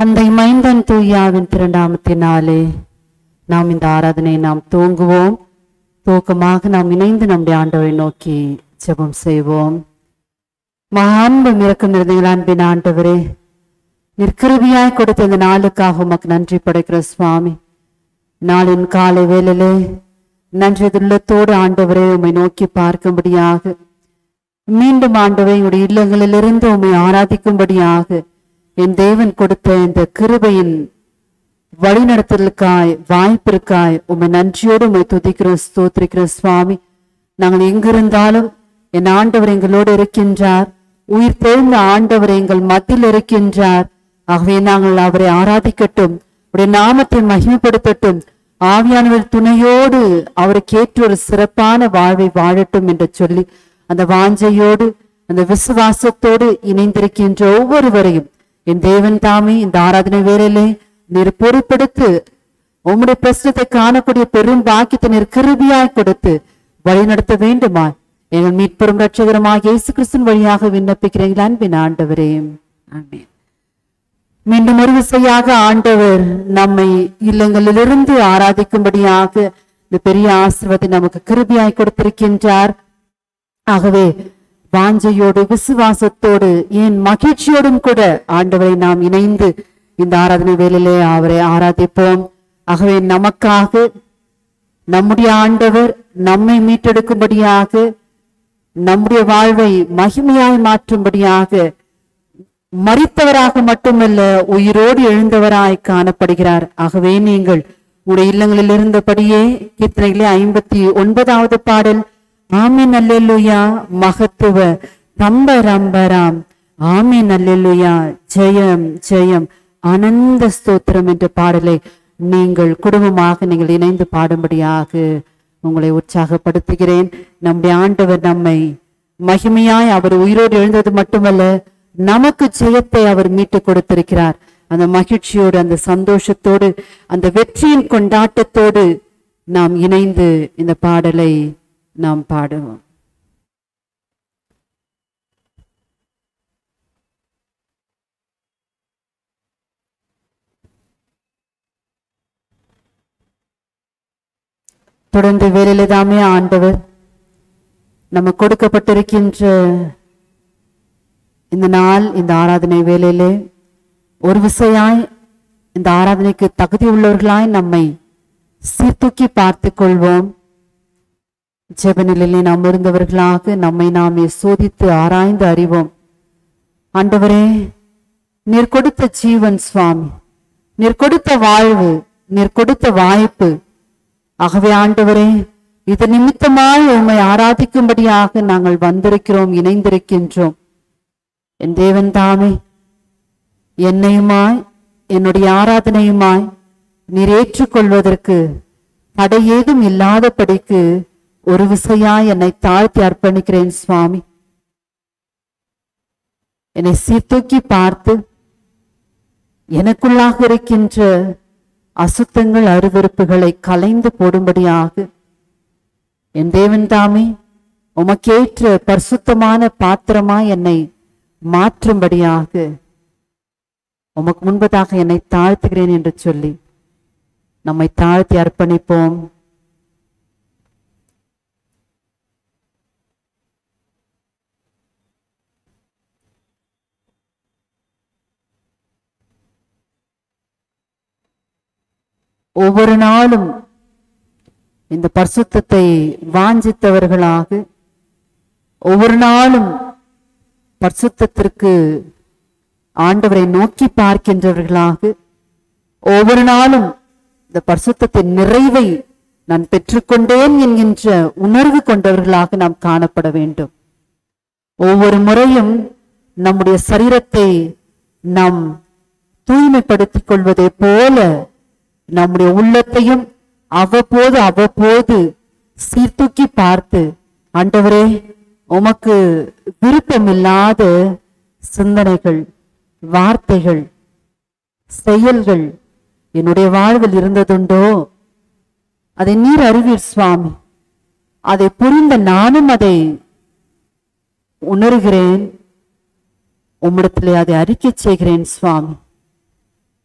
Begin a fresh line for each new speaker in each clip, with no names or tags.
அந்த மைந்தன் தூயாவின் திருநாமத்தினாலே நாம் இந்த ஆராதனையை நாம் தூங்குவோம் தூக்கமாக நாம் இணைந்து நம்முடைய ஆண்டவரை நோக்கி ஜெபம் செய்வோம் மகான்பு மிரக்கம் நிறைந்த அன்பின் ஆண்டவரே நிற்கிருபியாய் கொடுத்த இந்த நாளுக்காக உமக்கு நன்றி படைக்கிற சுவாமி நாளின் காலை வேளையிலே நன்றி உள்ளத்தோடு ஆண்டவரே உம்மை நோக்கி பார்க்கும்படியாக மீண்டும் ஆண்டவரை உடைய இல்லங்களிலிருந்து உம்மை ஆராதிக்கும்படியாக என் தேவன் கொடுத்த இந்த கிருபையின் வழிநடத்தலுக்காய் வாய்ப்பிற்காய் உம்மை நன்றியோடு உம்மை துதிக்கிறோம் ஸ்தோத்திரிக்கிறோம் சுவாமி நாங்கள் எங்கிருந்தாலும் என் ஆண்டவர் எங்களோடு இருக்கின்றார் உயிர் தெழுந்த ஆண்டவர் எங்கள் மத்தியில் இருக்கின்றார் ஆகவே நாங்கள் அவரை ஆராதிக்கட்டும் உடைய நாமத்தை மகிமைப்படுத்தட்டும் ஆவியானவர் துணையோடு அவருக்கு ஏற்ற ஒரு சிறப்பான வாழ்வை வாழட்டும் என்று சொல்லி அந்த வாஞ்சையோடு அந்த விசுவாசத்தோடு இணைந்திருக்கின்ற ஒவ்வொருவரையும் என் தேவன் தாமே இந்த ஆராதனை வேலையிலே நீர் பொறுப்பெடுத்து உம்முடைய பிரச்சனத்தை காணக்கூடிய பெரும் பாக்கியத்தை நீர் கிருபியாய் கொடுத்து வழிநடத்த வேண்டுமா எங்கள் மீட்பெரும் ரட்சகரமாக இயேசு கிறிஸ்துவின் வழியாக விண்ணப்பிக்கிறீர்கள் அன்பின் ஆண்டவரே ஆமென் மீண்டும் ஒரு விசையாக ஆண்டவர் நம்மை இல்லங்களிலிருந்து ஆராதிக்கும்படியாக இந்த பெரிய ஆசீர்வாதத்தை நமக்கு கிருபியாய் கொடுத்திருக்கின்றார் ஆகவே வாஞ்சையோடு விசுவாசத்தோடு ஏன் மகிழ்ச்சியோடும் கூட ஆண்டவரை நாம் இணைந்து இந்த ஆராதனை வேலையிலே அவரை ஆராதிப்போம் ஆகவே நமக்காக நம்முடைய ஆண்டவர் நம்மை மீட்டெடுக்கும்படியாக நம்முடைய வாழ்வை மகிமையாய் மாற்றும்படியாக மறித்தவராக மட்டுமல்ல உயிரோடு எழுந்தவராய் காணப்படுகிறார் ஆகவே நீங்கள் உடைய இல்லங்களில் இருந்தபடியே கீர்த்தனைகளே ஐம்பத்தி ஒன்பதாவது பாடல் ஆமீன் அல்லேலுயா மகத்துவ ரம்ப ரம்பராம் ஆமீன் அல்லேலுயா ஜெயம் ஜெயம் ஆனந்த ஸ்தோத்திரம் என்ற பாடலை நீங்கள் குடும்பமாக நீங்கள் இணைந்து பாடும்படியாக உங்களை உற்சாகப்படுத்துகிறேன் நம்முடைய ஆண்டவர் நம்மை மகிமையாய் அவர் உயிரோடு எழுந்தது மட்டுமல்ல நமக்கு ஜெயத்தை அவர் மீட்டு கொடுத்திருக்கிறார் அந்த மகிழ்ச்சியோடு அந்த சந்தோஷத்தோடு அந்த வெற்றியின் கொண்டாட்டத்தோடு நாம் இணைந்து இந்த பாடலை நாம் பாடுவோம் தொடர்ந்து வேலையில தாமே ஆண்டவர் நம்ம கொடுக்கப்பட்டிருக்கின்ற இந்த நாள் இந்த ஆராதனை வேலையிலே ஒரு விசையாய் இந்த ஆராதனைக்கு தகுதி உள்ளவர்களாய் நம்மை சீர்தூக்கி பார்த்து கொள்வோம் ஜெபநிலையிலே நாம் இருந்தவர்களாக நம்மை நாமே சோதித்து ஆராய்ந்து அறிவோம் ஆண்டவரே நீர் கொடுத்த ஜீவன் சுவாமி நீர் கொடுத்த வாழ்வு நீர் கொடுத்த வாய்ப்பு ஆகவே ஆண்டவரே இது நிமித்தமாய் உம்மை ஆராதிக்கும்படியாக நாங்கள் வந்திருக்கிறோம் இணைந்திருக்கின்றோம் என் தேவன் தாமே என்னையுமாய் என்னுடைய ஆராதனையுமாய் நீர் ஏற்றுக்கொள்வதற்கு தடை ஏதும் இல்லாதபடிக்கு ஒரு விசையாய் என்னை தாழ்த்தி அர்ப்பணிக்கிறேன் சுவாமி என்னை சீர்தூக்கி பார்த்து எனக்குள்ளாக இருக்கின்ற அசுத்தங்கள் அருவருப்புகளை கலைந்து போடும்படியாக என் தேவன் தாமே உமக்கேற்ற பரிசுத்தமான பாத்திரமாய் என்னை மாற்றும்படியாக உமக்கு முன்பதாக என்னை தாழ்த்துகிறேன் என்று சொல்லி நம்மை தாழ்த்தி அர்ப்பணிப்போம் ஒவ்வொரு நாளும் இந்த பரிசுத்தத்தை வாஞ்சித்தவர்களாக ஒவ்வொரு நாளும் பரிசுத்தத்திற்கு ஆண்டவரை நோக்கி பார்க்கின்றவர்களாக ஒவ்வொரு நாளும் இந்த பரிசுத்தத்தின் நிறைவை நான் பெற்றுக்கொண்டேன் என்கின்ற உணர்வு கொண்டவர்களாக நாம் காணப்பட வேண்டும் ஒவ்வொரு முறையும் நம்முடைய சரீரத்தை நாம் தூய்மைப்படுத்திக் கொள்வதை போல நம்முடைய உள்ளத்தையும் அவ்வப்போது அவ்வப்போது சீர்தூக்கி பார்த்து ஆண்டவரே உமக்கு விருப்பமில்லாத சிந்தனைகள் வார்த்தைகள் செயல்கள் என்னுடைய வாழ்வில் இருந்ததுண்டோ அதை நீர் அறிவீர் சுவாமி அதை புரிந்த நானும் அதை உணர்கிறேன் உம்மிடத்திலே அதை அறிக்கை செய்கிறேன் சுவாமி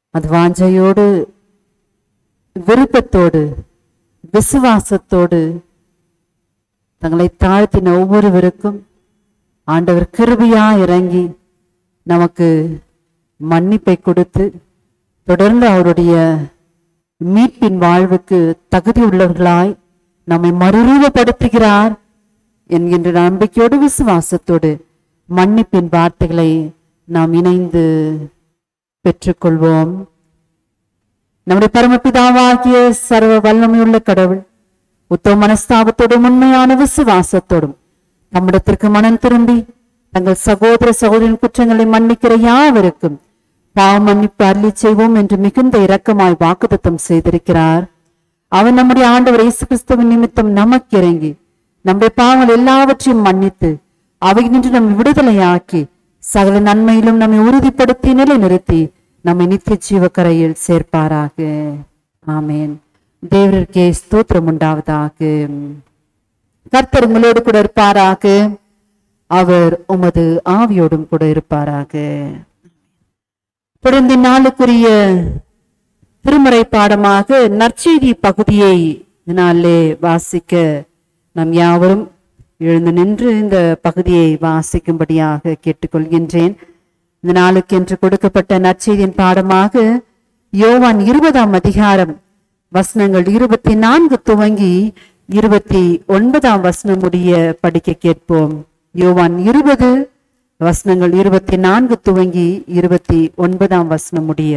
அது வாஞ்சையோடு விருப்பத்தோடு விசுவாசத்தோடு தங்களை தாழ்த்தின ஒவ்வொருவருக்கும் ஆண்டவர் கிருபையா இறங்கி நமக்கு மன்னிப்பை கொடுத்து தொடர்ந்து அவருடைய மீட்பின் வாழ்வுக்கு தகுதி உள்ளவர்களாய் நம்மை மறுரூபப்படுத்துகிறார் என்கின்ற நம்பிக்கையோடு விசுவாசத்தோடு மன்னிப்பின் வார்த்தைகளை நாம் இணைந்து பெற்றுக்கொள்வோம் நம்முடைய பரமபிதாவாகிய சர்வ வல்லமையுள்ள கடவுள் உத்தம மனஸ்தாபத்தோடும் உண்மையான விசுவாசத்தோடும் நம்மிடத்திற்கு மனம் திரும்பி தங்கள் சகோதர சகோதரின் குற்றங்களை மன்னிக்கிற யாவருக்கும் பாவ மன்னிப்பு அருளி செய்வோம் என்று மிகுந்த இரக்கமாய் வாக்குத்தத்தம் செய்திருக்கிறார் அவன் நம்முடைய ஆண்டவர் இயேசு கிறிஸ்துவின் நிமித்தம் நமக்கு இறங்கி நம்முடைய பாவங்கள் எல்லாவற்றையும் மன்னித்து அவை நின்று நம்மை விடுதலையாக்கி சகல நன்மையிலும் நம்மை உறுதிப்படுத்தி நிலைநிறுத்தி நம்மை நித்திய ஜீவக்கரையில் சேர்ப்பாராக ஆமேன் தேவருக்கே ஸ்தோத்திரம் உண்டாவதாக கர்த்தர் உங்களோடு கூட இருப்பாராக அவர் உமது ஆவியோடும் கூட இருப்பாராக தொடர்ந்து நாளுக்குரிய திருமுறை பாடமாக நற்செய்தி பகுதியை இதனாலே வாசிக்க நாம் யாவரும் எழுந்து நின்று இந்த பகுதியை வாசிக்கும்படியாக கேட்டுக்கொள்கின்றேன் இந்த நாளுக்கு என்று கொடுக்கப்பட்ட நற்செய்தியின் பாடமாக யோவான் இருபதாம் அதிகாரம் வசனங்கள் இருபத்தி நான்கு துவங்கி இருபத்தி ஒன்பதாம் வசனம் முடிய படிக்க கேட்போம் யோவான் இருபது வசனங்கள் இருபத்தி நான்கு துவங்கி இருபத்தி ஒன்பதாம் வசனம் முடிய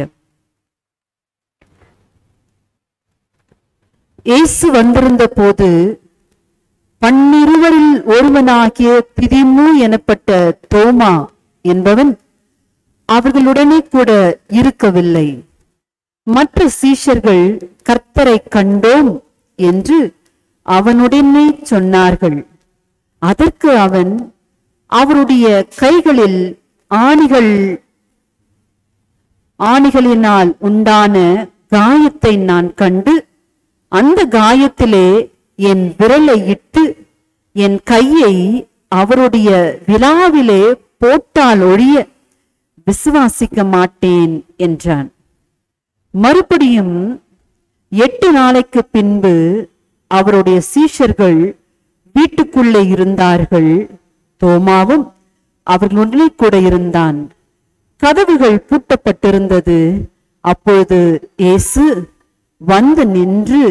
இயேசு வந்திருந்த போது பன்னிருவரில் ஒருவனாகிய திதிமு எனப்பட்ட தோமா என்பவன் அவர்களுடனே கூட இருக்கவில்லை மற்ற சீஷர்கள் கர்த்தரை கண்டோம் என்று அவனுடனே சொன்னார்கள் அதற்கு அவன் அவருடைய கைகளில் ஆணிகள் ஆணிகளினால் உண்டான காயத்தை நான் கண்டு அந்த காயத்திலே என் விரலை இட்டு என் கையை அவருடைய விழாவிலே போட்டால் ஒழிய விசுவாசிக்க மாட்டேன் என்றான் மறுபடியும் எட்டு நாளைக்கு பின்பு அவருடைய சீஷர்கள் வீட்டுக்குள்ளே இருந்தார்கள் தோமாவும் அவர்களுடனே கூட இருந்தான் கதவுகள் பூட்டப்பட்டிருந்தது அப்பொழுது இயேசு வந்து நின்று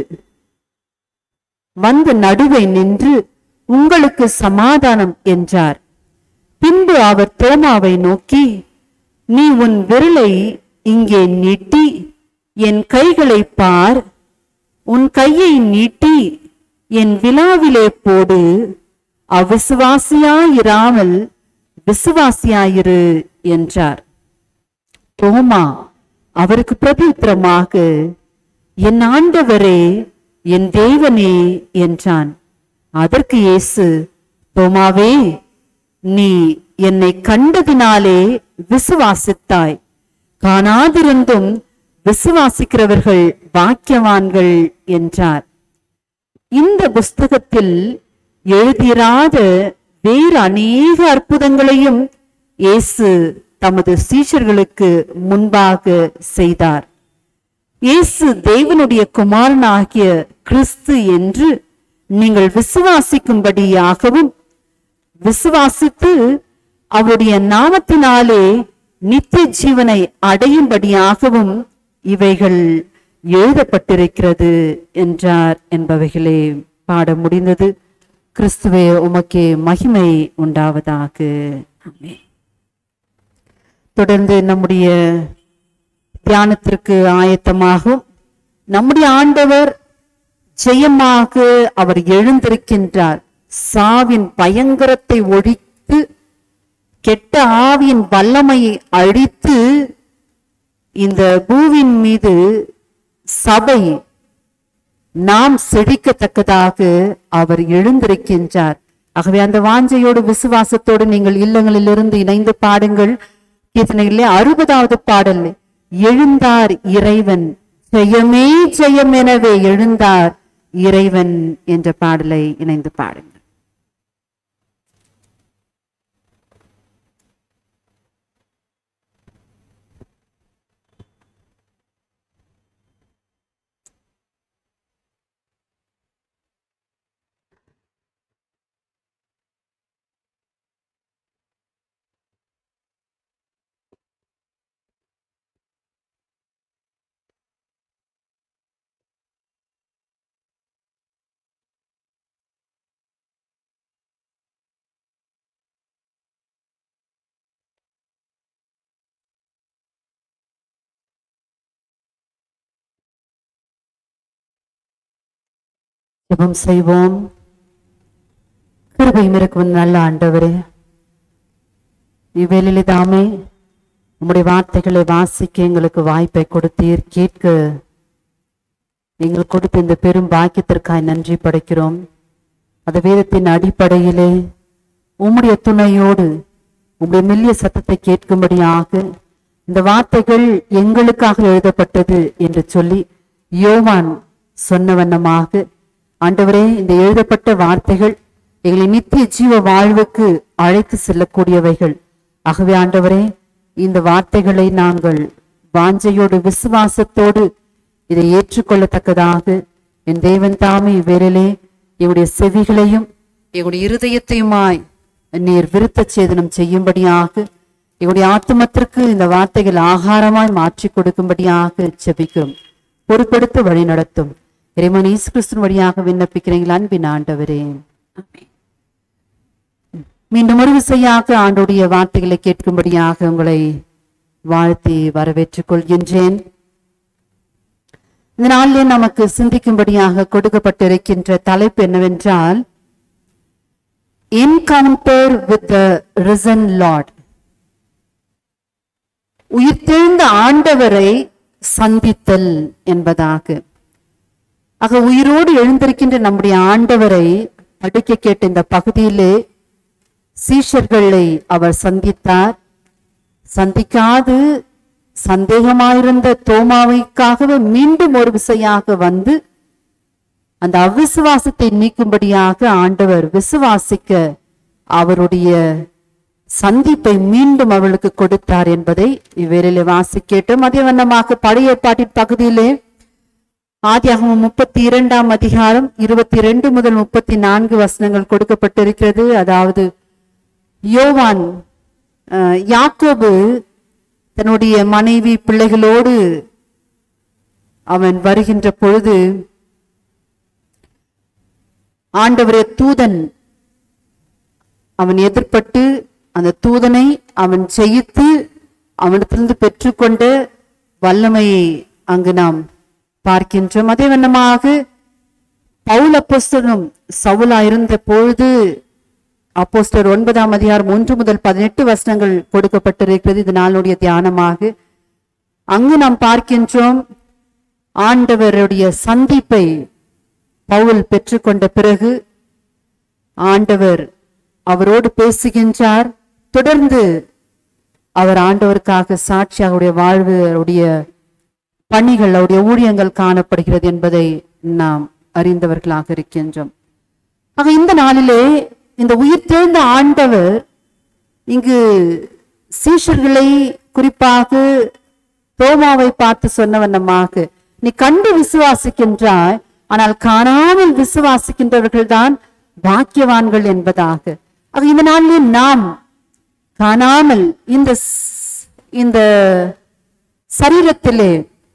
வந்து நடுவே நின்று உங்களுக்கு சமாதானம் என்றார் பின்பு அவர் தோமாவை நோக்கி நீ உன் விரலை இங்கே நீட்டி என் கைகளை பார் உன் கையை நீட்டி என் விழாவிலே போடு அவிசுவாசியாயிராமல் விசுவாசியாயிரு என்றார் தோமா அவருக்கு பிரதித்திரமாக என் ஆண்டவரே என் தேவனே என்றான் அதற்கு இயேசு தோமாவே நீ என்னை கண்டதினாலே விசுவாசித்தாய் காணாதிருந்தும் விசுவாசிக்கிறவர்கள் பாக்கியவான்கள் என்றார் இந்த புஸ்தகத்தில் எழுதிராத வேறு அநேக அற்புதங்களையும் இயேசு தமது சீஷர்களுக்கு முன்பாக செய்தார் இயேசு தேவனுடைய குமாரனாகிய கிறிஸ்து என்று நீங்கள் விசுவாசிக்கும்படியாகவும் விசுவாசித்து அவருடைய நாமத்தினாலே நித்திய ஜீவனை அடையும்படியாகவும் இவைகள் எழுதப்பட்டிருக்கிறது என்றார் என்பவைகளே பாட முடிந்தது கிறிஸ்துவே உமக்கே மகிமை உண்டாவதாக ஆமென். தொடர்ந்து நம்முடைய தியானத்திற்கு ஆயத்தமாகும் நம்முடைய ஆண்டவர் ஜெயமாக அவர் எழுந்திருக்கின்றார் சாவின் பயங்கரத்தை ஒழித்து கெட்ட ஆவியின் வல்லமையை அழித்து இந்த பூவின் மீது சபை நாம் செழிக்கத்தக்கதாக அவர் எழுந்திருக்கின்றார் ஆகவே அந்த வாஞ்சையோடு விசுவாசத்தோடு நீங்கள் இல்லங்களிலிருந்து இணைந்து பாடுங்கள் கீர்த்தனையிலே அறுபதாவது பாடல் எழுந்தார் இறைவன் ஜெயமே ஜெயம் எனவே எழுந்தார் இறைவன் என்ற பாடலை இணைந்து பாடுங்கள் ஜெபம் செய்வோம் கிருபை இருக்கும் நல்ல ஆண்டவரே இவ்வேளையிலே தாமே உம்முடைய வார்த்தைகளை வாசிக்க எங்களுக்கு வாய்ப்பை கொடுத்தீர் கேட்க நீங்கள் கொடுத்த இந்த பெரும் பாக்கியத்திற்காய் நன்றி படைக்கிறோம் அந்த வேதத்தின் அடிப்படையிலே உம்முடைய துணையோடு உம்முடைய மெல்லிய சத்தத்தை கேட்கும்படியாக இந்த வார்த்தைகள் எங்களுக்காக எழுதப்பட்டது என்று சொல்லி யோவான் சொன்ன வண்ணமாக ஆண்டவரே இந்த எழுதப்பட்ட வார்த்தைகள் எங்களை நித்திய ஜீவ வாழ்வுக்கு அழைத்து செல்லக்கூடியவைகள் ஆகவே ஆண்டவரே இந்த வார்த்தைகளை நாங்கள் வாஞ்சையோடு விசுவாசத்தோடு இதை ஏற்றுக்கொள்ளத்தக்கதாக என் தேவன் தாமே இவ்வேரிலே எங்களுடைய செவிகளையும் எங்களுடைய இருதயத்தையுமாய் நீர் விருத்த சேதனம் செய்யும்படியாக எங்களுடைய ஆத்துமத்திற்கு இந்த வார்த்தைகள் ஆகாரமாய் மாற்றி கொடுக்கும்படியாக செபிக்கிறோம் பொறுப்படுத்த வழி நடத்தும் இறைவன் இயேசு கிறிஸ்துவின் வழியாக விண்ணப்பிக்கிறீங்கள் அன்பின் ஆண்டவரே ஆமென். மீண்டும் ஒரு விசையாக ஆண்டுடைய வார்த்தைகளை கேட்கும்படியாக உங்களை வாழ்த்தி வரவேற்றுக் கொள்கின்றேன் இந்த நாளிலே நமக்கு சிந்திக்கும்படியாக கொடுக்கப்பட்டிருக்கின்ற தலைப்பு என்னவென்றால் encounter with the risen lord உயிர்த்தெழுந்த ஆண்டவரை சந்தித்தல் என்பதாக ஆக உயிரோடு எழுந்திருக்கின்ற நம்முடைய ஆண்டவரை படிக்க கேட்ட இந்த பகுதியிலே சீஷர்களை அவர் சந்தித்தார் சந்திக்காது சந்தேகமாயிருந்த தோமாவைக்காகவே மீண்டும் ஒரு விசையாக வந்து அந்த அவிசுவாசத்தை நீக்கும்படியாக ஆண்டவர் விசுவாசிக்க அவருடைய சந்திப்பை மீண்டும் அவளுக்கு கொடுத்தார் என்பதை இவ்வேளையிலே வாசிக்கட்டும் அதே வண்ணமாக பழைய ஏற்பாட்டின் பகுதியிலே ஆதியாகமம் முப்பத்தி இரண்டாம் அதிகாரம் இருபத்தி இரண்டு முதல் முப்பத்தி நான்கு வசனங்கள் கொடுக்கப்பட்டிருக்கிறது அதாவது யோவான் அஹ், யாக்கோபு தன்னுடைய மனைவி பிள்ளைகளோடு அவன் வருகின்ற பொழுது ஆண்டவரே தூதன் அவன் எதிர்ப்பட்டு அந்த தூதனை அவன் ஜெயித்து அவனிடத்திலிருந்து பெற்றுக்கொண்ட வல்லமையை அங்கு நாம் பார்க்கின்றோம் அதே வண்ணமாக பவுல் அப்போஸ்தலனும் சவுலா இருந்த பொழுது அப்போஸ்தலர் ஒன்பதாம் அதிகாரம் ஒன்று முதல் பதினெட்டு வசனங்கள் கொடுக்கப்பட்டிருக்கிறது இது நாளுடைய தியானமாக அங்கு நாம் பார்க்கின்றோம் ஆண்டவருடைய சந்திப்பை பவுல் பெற்றுக்கொண்ட பிறகு ஆண்டவர் அவரோடு பேசுகின்றார் தொடர்ந்து அவர் ஆண்டவருக்காக சாட்சியாக அவருடைய வாழ்வு அவருடைய பணிகள் அவருடைய ஊழியங்கள் காணப்படுகிறது என்பதை நாம் அறிந்தவர்களாக இருக்கின்றோம் ஆக இந்த நாளிலே இந்த உயிர்த்தெழுந்த ஆண்டவர் இங்கு சீஷர்களை குறிப்பாக தோமாவை பார்த்து சொன்ன வண்ணமாக நீ கண்டு விசுவாசிக்கின்றாய் ஆனால் காணாமல் விசுவாசிக்கின்றவர்கள் தான் பாக்கியவான்கள் என்பதாக ஆக இந்த நாளிலே நாம் காணாமல் இந்த ஸ்- இந்த சரீரத்திலே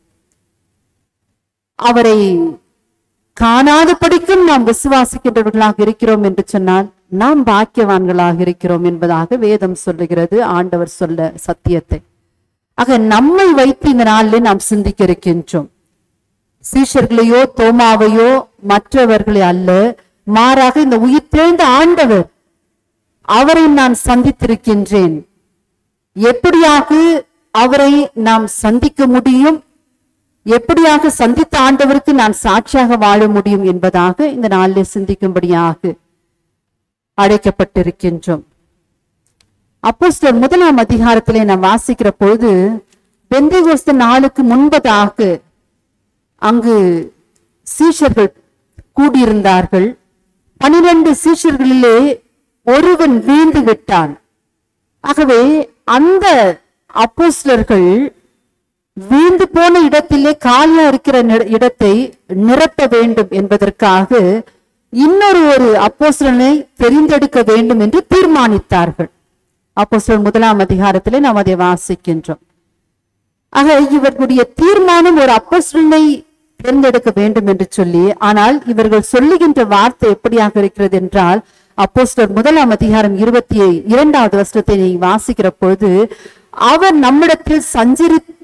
அவரை காணாத படிக்கும் நாம் விசுவாசிக்கின்றவர்களாக இருக்கிறோம் என்று சொன்னால் நாம் பாக்கியவான்களாக இருக்கிறோம் என்பதாக வேதம் சொல்லுகிறது ஆண்டவர் சொல்ல சத்தியத்தை ஆக நம்மை வைத்து இந்த நாளில் நாம் சிந்திக்க இருக்கின்றோம் சீஷர்களையோ தோமாவையோ மற்றவர்களை அல்ல மாறாக இந்த உயிர்த்தெழுந்த ஆண்டவர் அவரை நான் சந்தித்திருக்கின்றேன் எப்படியாக அவரை நாம் சந்திக்க முடியும் எப்படியாக சந்தித்த ஆண்டவருக்கு நான் சாட்சியாக வாழ முடியும் என்பதாக இந்த நாளில் சிந்திக்கும்படியாக அழைக்கப்பட்டிருக்கின்றோம் அப்போஸ்தலர் முதலாம் அதிகாரத்திலே நாம் வாசிக்கிற பொழுது பெந்தைகோஸ்த நாளுக்கு முன்பதாக அங்கு சீஷர்கள் கூடியிருந்தார்கள் பனிரெண்டு சீஷர்களிலே ஒருவன் வீழ்ந்து விட்டான் ஆகவே அந்த அப்போஸ்தலர்கள் வீழ்ந்து போன இடத்திலே காலியா இருக்கிற நி- இடத்தை நிரப்ப வேண்டும் என்பதற்காக இன்னொரு ஒரு அப்போஸ்தலனை தெரிந்தெடுக்க வேண்டும் என்று தீர்மானித்தார்கள் அப்போஸ்தலர் முதலாம் அதிகாரத்திலே நாம் அதை வாசிக்கின்றோம் ஆக இவர்களுடைய தீர்மானம் ஒரு அப்போஸ்தலனை தேர்ந்தெடுக்க வேண்டும் என்று சொல்லி ஆனால் இவர்கள் சொல்லுகின்ற வார்த்தை எப்படியாக இருக்கிறது என்றால் அப்போஸ்தலர் முதலாம் அதிகாரம் இருபத்தி இரண்டாவது வசனத்தை நீ வாசிக்கிற பொழுது அவர் நம்மிடத்தில்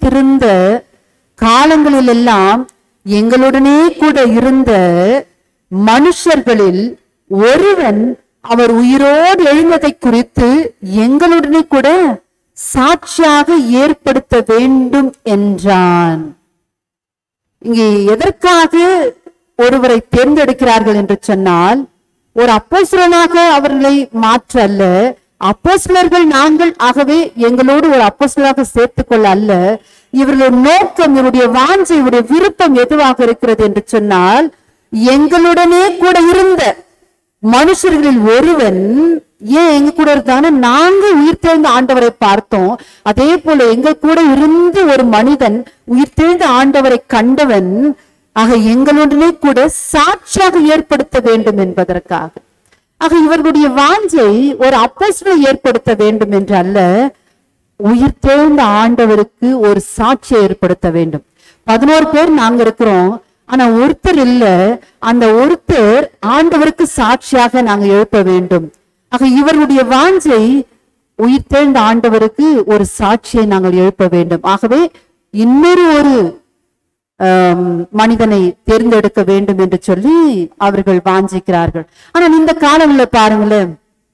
சஞ்சரித்திருந்த காலங்களிலெல்லாம் எங்களுடனே கூட இருந்த மனுஷர்களில் ஒருவன் அவர் உயிரோடு எழுந்ததை குறித்து எங்களுடனே கூட சாட்சியாக ஏற்படுத்த வேண்டும் என்றான் இங்கே எதற்காக ஒருவரை தேர்ந்தெடுக்கிறார்கள் என்று சொன்னால் ஒரு அப்போஸ்தலனாக அவர்களை மாற்ற அல்ல அப்போஸ்தலர்கள் நாங்கள் ஆகவே எங்களோடு ஒரு அப்போஸ்தலராக சேர்த்துக் கொள்ள அல்ல இவர்களுடைய நோக்கம் இவருடைய வாஞ்சை இவருடைய விருப்பம் எதுவாக இருக்கிறது என்று சொன்னால் எங்களுடனே கூட இருந்த மனுஷர்களில் ஒருவன் ஏன் எங்க கூட இருந்தான நாங்க உயிர்த்தெழுந்த ஆண்டவரை பார்த்தோம் அதே போல எங்க கூட இருந்து ஒரு மனிதன் உயிர்த்தெழுந்த ஆண்டவரை கண்டவன் ஆக எங்களுடனே கூட சாட்சியாக ஏற்படுத்த வேண்டும் என்பதற்காக ஆக இவர்களுடைய வாஞ்சை ஒரு அப்போஸ்தலை ஏற்படுத்த வேண்டும் என்று அல்ல உயிர்த்தெழுந்த ஆண்டவருக்கு ஒரு சாட்சியை ஏற்படுத்த வேண்டும் பதினோரு பேர் நாங்க இருக்கிறோம் ஆனா ஒருத்தர் இல்ல அந்த ஒருத்தர் ஆண்டவருக்கு சாட்சியாக நாங்க எழுப்ப வேண்டும் ஆக இவருடைய வாஞ்சை உயிர்த்தெழுந்த ஆண்டவருக்கு ஒரு சாட்சியை நாங்கள் எழுப்ப வேண்டும் ஆகவே இன்னொரு ஒரு ஆம், மனிதனை தேர்ந்தெடுக்க வேண்டும் என்று சொல்லி அவர்கள் வாஞ்சிக்கிறார்கள் ஆனால் இந்த காலங்களில் பாருங்களேன்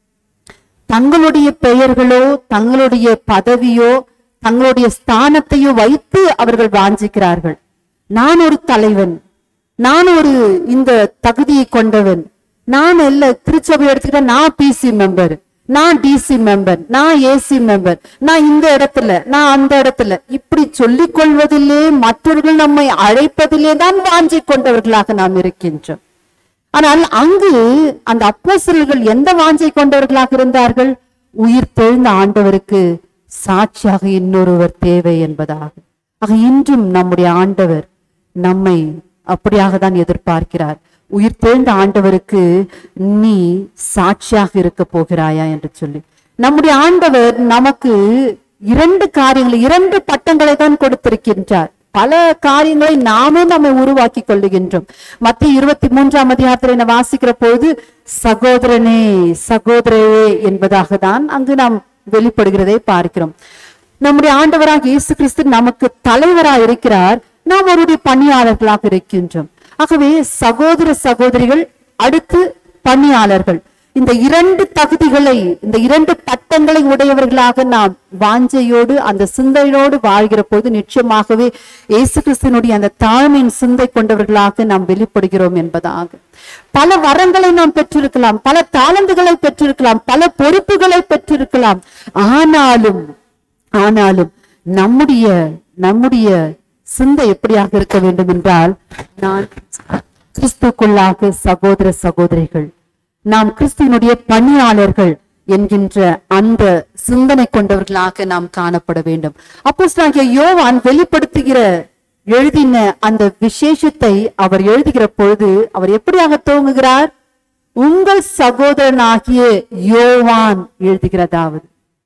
தங்களுடைய பெயர்களோ தங்களுடைய பதவியோ தங்களுடைய ஸ்தானத்தையோ வைத்து அவர்கள் வாஞ்சிக்கிறார்கள் நான் ஒரு தலைவன் நான் ஒரு இந்த தகுதியை கொண்டவன் நான் இல்ல திருச்சபை எடுத்துக்கிட்டா நான் பிசி மெம்பர் நான் டிசி மெம்பர் நான் ஏசி மெம்பர் நான் இந்த இடத்துல நான் அந்த இடத்துல இப்படி சொல்லிக் கொள்வதிலே மற்றவர்கள் நம்மை அழைப்பதிலே தான் வாஞ்சி கொண்டவர்களாக நாம் இருக்கின்றோம் ஆனால் அங்கு அந்த அப்போஸ்தலர்கள் எந்த வாஞ்சை கொண்டவர்களாக இருந்தார்கள் உயிர் தெழுந்த ஆண்டவருக்கு சாட்சியாக இன்னொருவர் தேவை என்பதாக ஆக இன்றும் நம்முடைய ஆண்டவர் நம்மை அப்படியாக தான் எதிர்பார்க்கிறார் உயிர் தெழுந்த ஆண்டவருக்கு நீ சாட்சியாக இருக்க போகிறாயா என்று சொல்லி நம்முடைய ஆண்டவர் நமக்கு இரண்டு காரியங்களை இரண்டு பட்டங்களை தான் கொடுத்திருக்கின்றார் பல காரியங்களை நாமே நம்மை உருவாக்கி கொள்ளுகின்றோம் மத்திய இருபத்தி மூன்றாம் அதிகாரத்தில் நான் வாசிக்கிற பொழுது சகோதரனே சகோதரையே என்பதாக தான் அங்கு நாம் வெளிப்படுகிறதை பார்க்கிறோம் நம்முடைய ஆண்டவராக இயேசு கிறிஸ்து நமக்கு தலைவராக இருக்கிறார் நாம் அவருடைய பணியாளர்களாக இருக்கின்றோம் ஆகவே சகோதர சகோதரிகள் அடுத்து பணியாளர்கள் இந்த இரண்டு தகுதிகளை இந்த இரண்டு பட்டங்களை உடையவர்களாக நாம் வாஞ்சையோடு அந்த சிந்தையோடு வாழ்கிற போது நிச்சயமாகவே இயேசு கிறிஸ்துனுடைய அந்த தாழ்மையின் சிந்தை கொண்டவர்களாக நாம் வெளிப்படுகிறோம் என்பதாக பல வரங்களை நாம் பெற்றிருக்கலாம் பல தாளந்துகளை பெற்றிருக்கலாம் பல பொறுப்புகளை பெற்றிருக்கலாம் ஆனாலும் ஆனாலும் நம்முடைய நம்முடைய சிந்தை எப்படியாக இருக்க வேண்டும் என்றால் நான் கிறிஸ்துக்குள்ளாக சகோதர சகோதரிகள் நாம் கிறிஸ்துவனுடைய பணியாளர்கள் என்கின்ற அந்த சிந்தனை கொண்டவர்களாக நாம் காணப்பட வேண்டும் அப்போ யோவான் வெளிப்படுத்துகிற எழுதின அந்த விசேஷத்தை அவர் எழுதுகிற பொழுது அவர் எப்படியாக துவங்குகிறார் உங்கள் சகோதரனாகிய யோவான் எழுதுகிறதாவது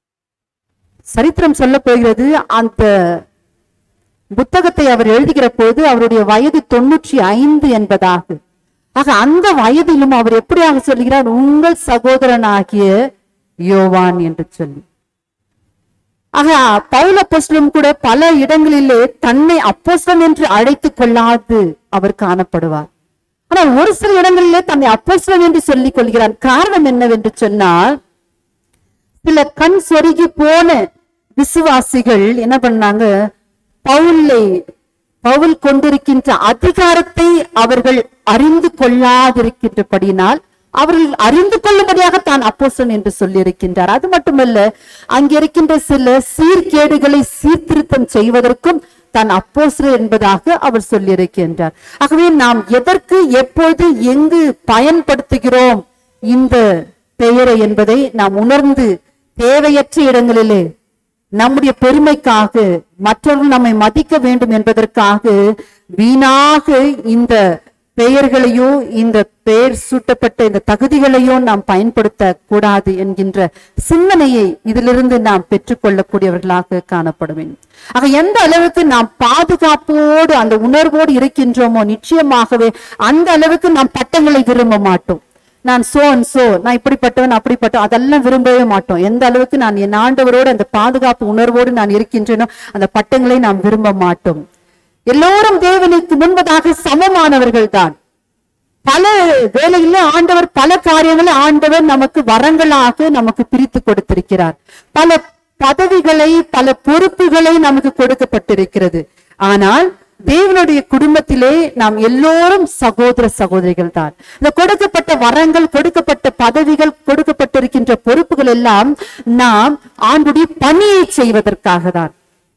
சரித்திரம் சொல்ல போகிறது அந்த புத்தகத்தை அவர் எழுதுகிற போது அவருடைய வயது தொண்ணூற்றி ஐந்து என்பதாக ஆக அந்த வயதிலும் அவர் எப்படியாக சொல்கிறார் உங்கள் சகோதரனாகிய யோவான் என்று சொல்லி ஆக பவுல் அப்போஸ்தலன் கூட பல இடங்களிலே தன்னை அப்போஸ்தலன் என்று அழைத்துக் கொள்ளாது அவர் காணப்படுவார் ஆனால் ஒரு சில இடங்களிலே தன்னை அப்போஸ்தலன் என்று சொல்லிக் கொள்கிறார் காரணம் என்னவென்று சொன்னால் சில கண் சொருகி போன விசுவாசிகள் என்ன பண்ணாங்க பவுலை பவுல் கொண்டிருக்கின்ற அதிகாரத்தை அவர்கள் அறிந்து கொள்ளாதிருக்கின்றபடியினால் அவர்கள் அறிந்து கொள்ளும்படியாக தான் அப்போஸ்தலன் என்று சொல்லியிருக்கின்றார் அது மட்டுமல்ல அங்கே இருக்கின்ற சில சீர்கேடுகளை சீர்திருத்தம் செய்வதற்கும் தான் அப்போஸ்தலர் என்பதாக அவர் சொல்லியிருக்கின்றார் ஆகவே நாம் எதற்கு எப்போது எங்கு பயன்படுத்துகிறோம் இந்த பெயரை என்பதை நாம் உணர்ந்து தேவையற்ற இடங்களிலே நம்முடைய பெருமைக்காக மற்றவர்கள் நம்மை மதிக்க வேண்டும் என்பதற்காக வீணாக இந்த பெயர்களையோ இந்த பெயர் சூட்டப்பட்ட இந்த தகுதிகளையோ நாம் பயன்படுத்த கூடாது என்கின்ற சிந்தனையை இதிலிருந்து நாம் பெற்றுக்கொள்ளக்கூடியவர்களாக காணப்பட வேண்டும் ஆக எந்த அளவுக்கு நாம் பாதுகாப்போடு அந்த உணர்வோடு இருக்கின்றோமோ நிச்சயமாகவே அந்த அளவுக்கு நாம் பட்டங்களை விரும்ப மாட்டோம் நான் சோ அண்ட் சோ நான் இப்படிப்பட்டவன் அப்படிப்பட்டவன் அதெல்லாம் விரும்பவே மாட்டோம் எந்த அளவுக்கு நான் என் ஆண்டவரோடு அந்த பாதுகாப்பு உணர்வோடு நான் இருக்கின்றேனோ அந்த பட்டங்களை நாம் விரும்ப மாட்டோம் எல்லோரும் தேவனுக்கு முன்பதாக சமமானவர்கள் தான் பல வேலையில ஆண்டவர் பல காரியங்களை ஆண்டவர் நமக்கு வரங்களாக நமக்கு பிரித்து கொடுத்திருக்கிறார் பல பதவிகளை பல பொறுப்புகளை நமக்கு கொடுக்கப்பட்டிருக்கிறது ஆனால் தேவனுடைய குடும்பத்திலே நாம் எல்லோரும் சகோதர சகோதரிகள் தான் இந்த கொடுக்கப்பட்ட வரங்கள் கொடுக்கப்பட்ட பதவிகள் கொடுக்கப்பட்டிருக்கின்ற பொறுப்புகள் எல்லாம் நாம் ஆண்டுடைய பணியை செய்வதற்காக தான்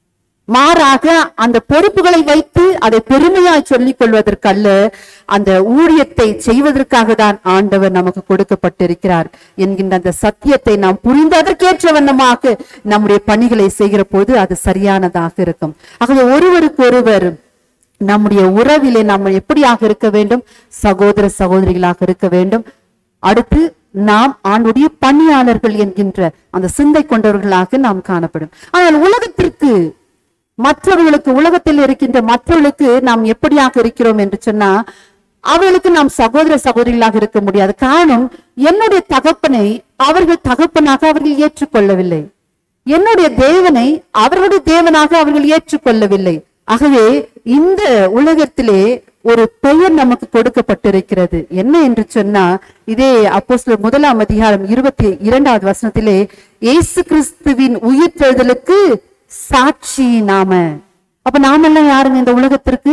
மாறாக அந்த பொறுப்புகளை வைத்து அதை பெருமையாய் சொல்லிக் கொள்வதற்கல்ல அந்த ஊழியத்தை செய்வதற்காக தான் ஆண்டவர் நமக்கு கொடுக்கப்பட்டிருக்கிறார் என்கின்ற அந்த சத்தியத்தை நாம் புரிந்து அதற்கேற்ற வண்ணமாக நம்முடைய பணிகளை செய்கிற போது அது சரியானதாக இருக்கும் ஆகவே ஒருவருக்கு ஒருவர் நம்முடைய உறவிலே நம்ம எப்படியாக இருக்க வேண்டும் சகோதர சகோதரிகளாக இருக்க வேண்டும் அடுத்து நாம் ஆண்டுடைய பணியாளர்கள் என்கின்ற அந்த சிந்தை கொண்டவர்களாக நாம் காணப்படும் ஆனால் உலகத்திற்கு மற்றவர்களுக்கு உலகத்தில் இருக்கின்ற மற்றவர்களுக்கு நாம் எப்படியாக இருக்கிறோம் என்று சொன்னா அவர்களுக்கு நாம் சகோதர சகோதரிகளாக இருக்க முடியாது காரணம் என்னுடைய தகப்பனை அவர்கள் தகப்பனாக அவர்கள் ஏற்றுக்கொள்ளவில்லை என்னுடைய தேவனை அவர்களுடைய தேவனாக அவர்கள் ஏற்றுக்கொள்ளவில்லை ஆகவே இந்த உலகத்திலே ஒரு பெயர் நமக்கு கொடுக்கப்பட்டிருக்கிறது என்ன என்று சொன்னா இதே அப்போஸ்தலர் முதலாம் அதிகாரம் இருபத்தி இரண்டாவது வசனத்திலே இயேசு கிறிஸ்துவின் உயிர்த்தெழுதலுக்கு சாட்சி நாம அப்ப நாமெல்லாம் யாருங்க இந்த உலகத்திற்கு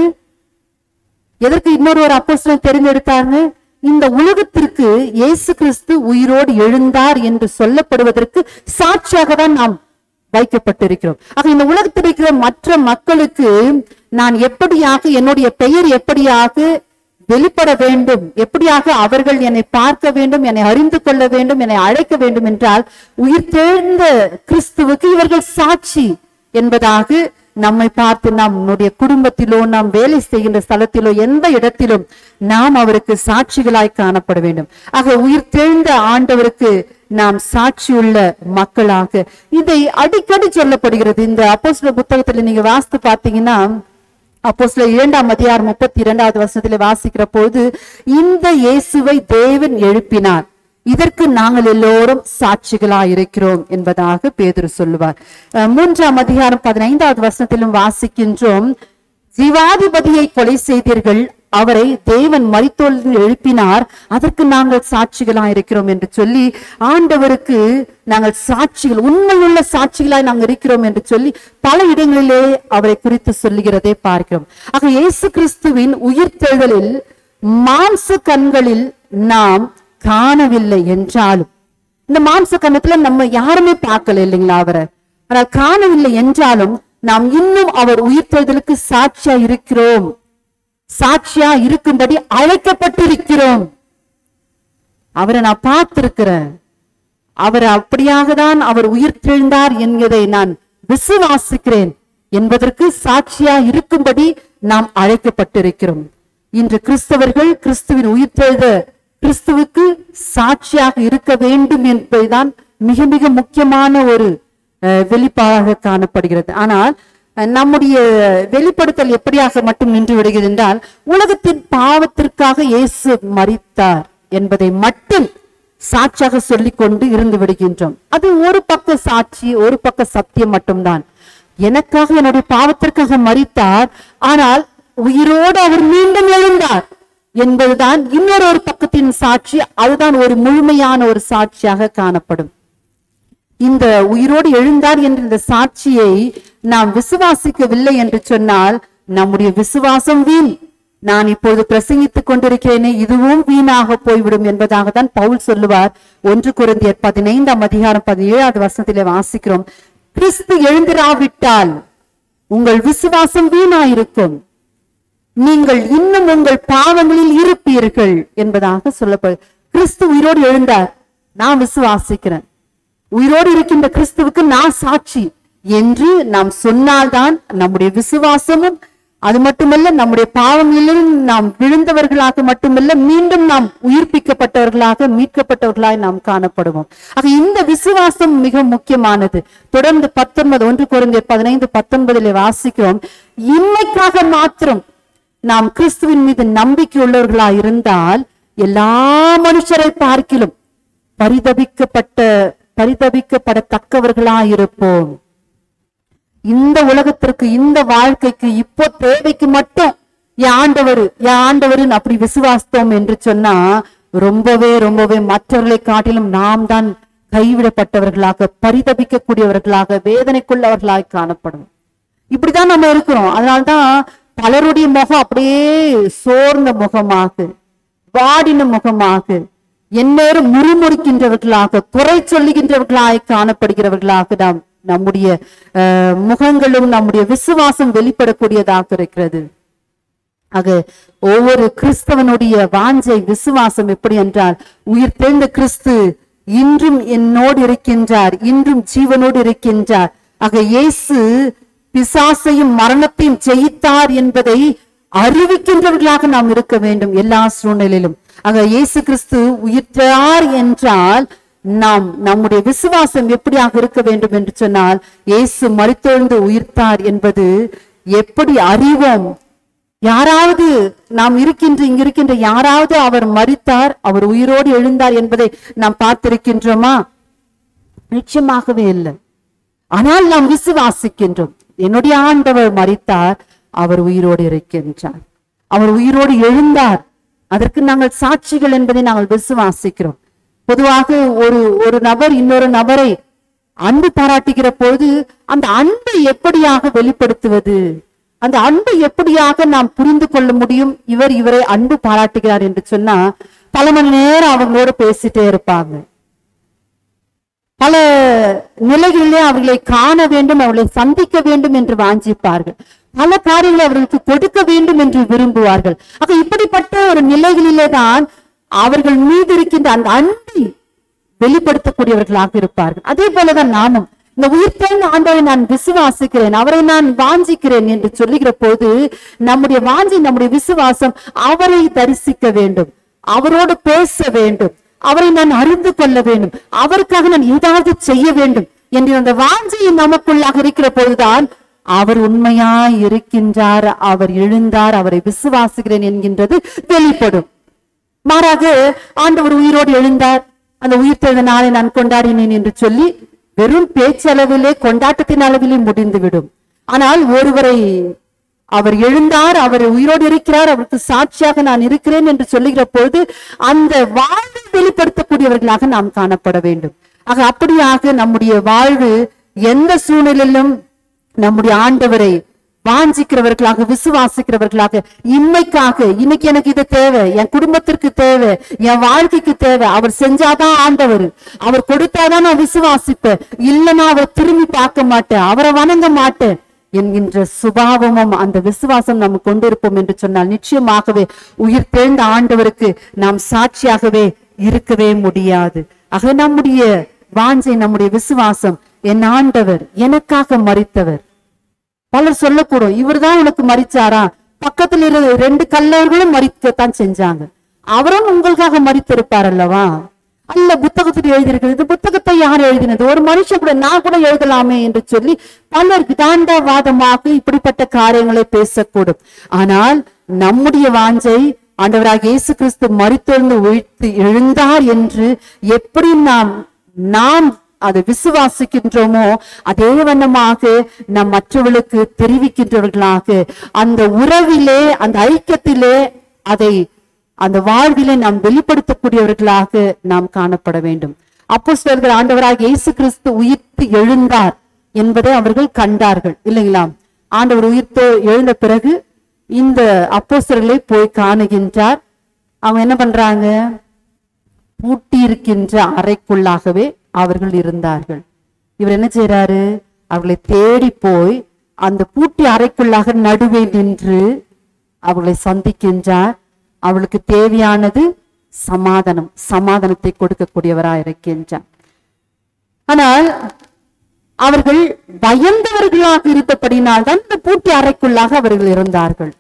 எதற்கு இன்னொரு ஒரு அப்போஸ்தலன் தெரிந்தெடுத்தாங்க இந்த உலகத்திற்கு இயேசு கிறிஸ்து உயிரோடு எழுந்தார் என்று சொல்லப்படுவதற்கு சாட்சியாக தான் நாம் வைக்கப்பட்டிருக்கிறோம் ஆக இந்த உலகத்தில் இருக்கிற மற்ற மக்களுக்கு நான் எப்படியாக என்னுடைய பெயர் எப்படியாக வெளிப்பட வேண்டும் எப்படியாக அவர்கள் என்னை பார்க்க வேண்டும் என்னை அறிந்து கொள்ள வேண்டும் என்னை அழைக்க வேண்டும் என்றால் உயிர்த்தெழுந்த கிறிஸ்துவுக்கு இவர்கள் சாட்சி என்பதாக நம்மை பார்த்து நாம் நம்முடைய குடும்பத்திலோ நாம் வேலை செய்கின்ற ஸ்தலத்திலோ எந்த இடத்திலும் நாம் அவருக்கு சாட்சிகளாய் காணப்பட வேண்டும் ஆக உயிர்த்தெழுந்த ஆண்டவருக்கு நாம் சாட்சியுள்ள மக்களாக இதை அடிக்கடி சொல்லப்படுகிறது இந்த அப்போஸ்தலர் புத்தகத்துல நீங்க வாசித்து பார்த்தீங்கன்னா அப்போஸ்தலர் இரண்டாம் அதிகாரம் முப்பத்தி இரண்டாவது வருஷத்துல வாசிக்கிற போது இந்த இயேசுவை தேவன் எழுப்பினார் இதற்கு நாங்கள் எல்லோரும் சாட்சிகளாய் இருக்கிறோம் என்பதாக பேதுரு சொல்லுவார் அஹ் மூன்றாம் அதிகாரம் பதினைந்தாவது வருஷத்திலும் வாசிக்கின்றோம் ஜீவாதிபதியை கொலை செய்தீர்கள் அவரை தேவன் மரித்தோலில் எழுப்பினார் அதற்கு நாங்கள் சாட்சிகளாய் இருக்கிறோம் என்று சொல்லி ஆண்டவருக்கு நாங்கள் சாட்சிகள் உண்மையுள்ள சாட்சிகளாய் நாங்கள் இருக்கிறோம் என்று சொல்லி பல இடங்களிலே அவரை குறித்து சொல்லுகிறதை பார்க்கிறோம் ஆக இயேசு கிறிஸ்துவின் உயிர்த்தெழுதலில் மாம்ச கண்களில் நாம் காணவில்லை என்றாலும் இந்த மாம்ச கண்ணத்துல நம்ம யாருமே பார்க்கல இல்லைங்களா அவரை ஆனால் காணவில்லை என்றாலும் நாம் இன்னும் அவர் உயிர்த்தெழுதலுக்கு சாட்சியா இருக்கிறோம் சாட்சியா இருக்கும்படி அழைக்கப்பட்டிருக்கிறோம் அவரை நான் பார்த்திருக்கிறேன் அவர் அப்படியாக தான் அவர் உயிர்த்தெழுந்தார் என்கிறதை நான் விசுவாசிக்கிறேன் என்பதற்கு சாட்சியா இருக்கும்படி நாம் அழைக்கப்பட்டிருக்கிறோம் இன்று கிறிஸ்தவர்கள் கிறிஸ்துவின் உயிர்த்தெழுத கிறிஸ்துவுக்கு சாட்சியாக இருக்க வேண்டும் என்பதுதான் மிக மிக முக்கியமான ஒரு அஹ், வெளிப்பாடாக காணப்படுகிறது ஆனால் அஹ், நம்முடைய வெளிப்படுத்தல் எப்படியாக மட்டும் நின்று விடுகிறது என்றால் உலகத்தின் பாவத்திற்காக இயேசு மரித்தார் என்பதை மட்டும் சாட்சியாக சொல்லிக் கொண்டு இருந்து விடுகின்றோம் அது ஒரு பக்க சாட்சி ஒரு பக்க சத்தியம் மட்டும்தான் எனக்காக என்னுடைய பாவத்திற்காக மரித்தார் ஆனால் உயிரோடு அவர் மீண்டும் எழுந்தார் என்பதுதான் இன்னொரு ஒரு பக்கத்தின் சாட்சி அதுதான் ஒரு முழுமையான ஒரு சாட்சியாக காணப்படும் இந்த உயிரோடு எழுந்தார் என்ற இந்த சாட்சியை நாம் விசுவாசிக்கவில்லை என்று சொன்னால் நம்முடைய விசுவாசம் வீண் நான் இப்போது பிரசங்கித்துக் கொண்டிருக்கிறேனே இதுவும் வீணாக போய்விடும் என்பதாக தான் பவுல் சொல்லுவார் ஒன்று குருந்தியர் பதினைந்தாம் அதிகாரம் பதினேழாவது வருஷத்திலே வாசிக்கிறோம் கிறிஸ்து எழுந்திராவிட்டால் உங்கள் விசுவாசம் வீணாயிருக்கும் நீங்கள் இன்னும் உங்கள் பாவங்களில் இருப்பீர்கள் என்பதாக சொல்லப்படு கிறிஸ்து உயிரோடு எழுந்தார் நான் விசுவாசிக்கிறேன் உயிரோடு இருக்கின்ற கிறிஸ்துவுக்கு நான் சாட்சி என்று நாம் சொன்னால்தான் நம்முடைய விசுவாசமும் அது மட்டுமல்ல நம்முடைய பாவங்களிலும் நாம் விழுந்தவர்களாக மட்டுமல்ல மீண்டும் நாம் உயிர்ப்பிக்கப்பட்டவர்களாக மீட்கப்பட்டவர்களாய் நாம் காணப்படுவோம் ஆக இந்த விசுவாசம் மிக முக்கியமானது தொடர்ந்து பத்தொன்பது ஒன்று குறைந்த பதினைந்து பத்தொன்பதிலே வாசிக்கிறோம் இன்னைக்காக மாத்திரம் நாம் கிறிஸ்துவின் மீது நம்பிக்கை உள்ளவர்களாய் இருந்தால் எல்லா மனுஷரை பார்க்கிலும் பரிதபிக்கப்பட்ட பரிதபிக்கப்படத்தக்கவர்களாய் இருப்போம் இந்த உலகத்திற்கு இந்த வாழ்க்கைக்கு இப்போ தேவைக்கு மட்டும் என் ஆண்டவர் என் ஆண்டவர்னு அப்படி விசுவாசித்தோம் என்று சொன்னா ரொம்பவே ரொம்பவே மற்றவர்களை காட்டிலும் நாம் தான் கைவிடப்பட்டவர்களாக பரிதபிக்கக்கூடியவர்களாக வேதனைக்குள்ளவர்களாக காணப்படும் இப்படிதான் நம்ம இருக்கிறோம் அதனால்தான் பலருடைய முகம் அப்படியே சோர்ந்த முகமாக வாடின முகமாக எந்நேரம் முறுமுறுக்கின்றவர்களாக குறை சொல்லுகின்றவர்களாய் காணப்படுகிறவர்களாக நாம் நம்முடைய அஹ், முகங்களும் நம்முடைய விசுவாசம் வெளிப்படக்கூடியதாக இருக்கிறது ஆக ஒவ்வொரு கிறிஸ்தவனுடைய வாஞ்சை விசுவாசம் எப்படி என்றால் உயிர் தெழுந்த கிறிஸ்து இன்றும் என்னோடு இருக்கின்றார் இன்றும் ஜீவனோடு இருக்கின்றார் ஆக இயேசு பிசாசையும் மரணத்தையும் ஜெயித்தார் என்பதை அறிவிக்கின்றவர்களாக நாம் இருக்க வேண்டும் எல்லா சூழ்நிலையிலும் ஆக இயேசு கிறிஸ்து உயிர்த்தார் என்றால் நாம் நம்முடைய விசுவாசம் எப்படியாக இருக்க வேண்டும் என்று சொன்னால் இயேசு மரித்தெழுந்து உயிர்த்தார் என்பது எப்படி அறிவோம் யாராவது நாம் இருக்கின்ற இங்க இருக்கின்ற யாராவது அவர் மரித்தார் அவர் உயிரோடு எழுந்தார் என்பதை நாம் பார்த்திருக்கின்றோமா நிச்சயமாகவே இல்லை ஆனால் நாம் விசுவாசிக்கின்றோம் என்னுடைய ஆண்டவர் மரித்தார் அவர் உயிரோடு இருக்கின்றார் அவர் உயிரோடு எழுந்தார் அதற்கு நாங்கள் சாட்சிகள் என்பதை நாங்கள் விசுவாசிக்கிறோம் பொதுவாக ஒரு ஒரு நபர் இன்னொரு நபரை அன்பு பாராட்டுகிற பொழுது அந்த அன்பை எப்படியாக வெளிப்படுத்துவது அந்த அன்பை எப்படியாக நாம் புரிந்து கொள்ள முடியும் இவர் இவரை அன்பு பாராட்டுகிறார் என்று சொன்னா பல மணி நேரம் அவங்களோட பேசிட்டே இருப்பாங்க பல நிலைகளிலே அவர்களை காண வேண்டும் அவர்களை சந்திக்க வேண்டும் என்று வாஞ்சிப்பார்கள் பல காரியங்களை அவர்களுக்கு கொடுக்க வேண்டும் என்று விரும்புவார்கள் ஆக இப்படிப்பட்ட ஒரு நிலைகளிலே தான் அவர்கள் மீது இருக்கின்ற அந்த அன்பை வெளிப்படுத்தக்கூடியவர்களாக இருப்பார்கள் அதே போலதான் நாமும் இந்த உயிர்த்தெழுந்த ஆண்டவரை நான் விசுவாசிக்கிறேன் அவரை நான் வாஞ்சிக்கிறேன் என்று சொல்லுகிற போது நம்முடைய வாஞ்சி நம்முடைய விசுவாசம் அவரை தரிசிக்க வேண்டும் அவரோடு பேச வேண்டும் அவரை நான் அறிந்து கொள்ள வேண்டும் அவருக்காக நான் ஏதாவது செய்ய வேண்டும் என்று அந்த வாஞ்சை நமக்குள்ளாக இருக்கிற பொழுதுதான் அவர் உண்மையாய் இருக்கின்றார் அவர் எழுந்தார் அவரை விசுவாசிக்கிறேன் என்கின்றது வெளிப்படும் மாறாக ஆண்டவர் உயிரோடு எழுந்தார் அந்த உயிர்த்தெழுந்த நாளை நான் கொண்டாடினேன் என்று சொல்லி வெறும் பேச்சளவிலே கொண்டாட்டத்தின் அளவிலே முடிந்துவிடும் ஆனால் ஒருவரை அவர் எழுந்தார் அவர் உயிரோடு இருக்கிறார் அவருக்கு சாட்சியாக நான் இருக்கிறேன் என்று சொல்லுகிற பொழுது அந்த வாழ்வை வெளிப்படுத்தக்கூடியவர்களாக நாம் காணப்பட வேண்டும் ஆக அப்படியாக நம்முடைய வாழ்வு எந்த சூழ்நிலையிலும் நம்முடைய ஆண்டவரை வாஞ்சிக்கிறவர்களாக விசுவாசிக்கிறவர்களாக இன்மைக்காக இன்னைக்கு எனக்கு இது தேவை என் குடும்பத்திற்கு தேவை என் வாழ்க்கைக்கு தேவை அவர் செஞ்சாதான் ஆண்டவர் அவர் கொடுத்தாதான் நான் விசுவாசிப்பேன் இல்லைன்னா அவர் திரும்பி பார்க்க மாட்டேன் அவரை வணங்க மாட்டேன் என்கின்ற சுபாவமும் அந்த விசுவாசம் நாம் கொண்டிருப்போம் என்று சொன்னால் நிச்சயமாகவே உயிர் தெழுந்த ஆண்டவருக்கு நாம் சாட்சியாகவே இருக்கவே முடியாது ஆக நம்முடைய வாஞ்சை நம்முடைய விசுவாசம் என் ஆண்டவர் எனக்காக மறித்தவர் பலர் சொல்லக்கூடும் இவர்தான் உனக்கு மறிச்சாரா பக்கத்துல இரு ரெண்டு கல்லவர்களும் மறிக்கத்தான் செஞ்சாங்க அவரும் உங்களுக்காக மறித்திருப்பார் அல்லவா அல்ல புத்தகத்தில் எழுதியிருக்கிறது இந்த புத்தகத்தை யார் எழுதினது ஒரு மனுஷன் கூட நான் கூட எழுதலாமே என்று சொல்லி பலர் விதாண்டவாதமாக இப்படிப்பட்ட காரியங்களை பேசக்கூடும் ஆனால் நம்முடைய வாஞ்சை ஆண்டவராக இயேசு கிறிஸ்து மறித்தெழுந்து உயிர்த்து எழுந்தார் என்று எப்படி நாம் நாம் அதை விசுவாசிக்கின்றோமோ அதே வண்ணமாக நாம் மற்றவர்களுக்கு தெரிவிக்கின்றவர்களாக அந்த உறவிலே அந்த ஐக்கியத்திலே அதை அந்த வாழ்விலே நாம் வெளிப்படுத்தக்கூடியவர்களாக நாம் காணப்பட வேண்டும் அப்போஸ்தலர்கள் ஆண்டவராக இயேசு கிறிஸ்து உயிர்த்து எழுந்தார் என்பதை அவர்கள் கண்டார்கள் இல்லைங்களா ஆண்டவர் உயிர்த்து எழுந்த பிறகு இந்த அப்போஸ்தலர்களை போய் காணுகின்றார் அவங்க என்ன பண்றாங்க பூட்டி இருக்கின்ற அறைக்குள்ளாகவே அவர்கள் இருந்தார்கள் இவர் என்ன செய்யறாரு அவர்களை தேடி போய் அந்த பூட்டி அறைக்குள்ளாக நடுவே நின்று அவர்களை சந்திக்கின்றார் அவளுக்கு தேவையானது சமாதானம் சமாதானத்தை கொடுக்கக்கூடியவராய் இருக்கின்றார் ஆனால் அவர்கள் பயந்தவர்களாக இருந்தபடினால் தான் இந்த பூட்டி அறைக்குள்ளாக அவர்கள் இருந்தார்கள்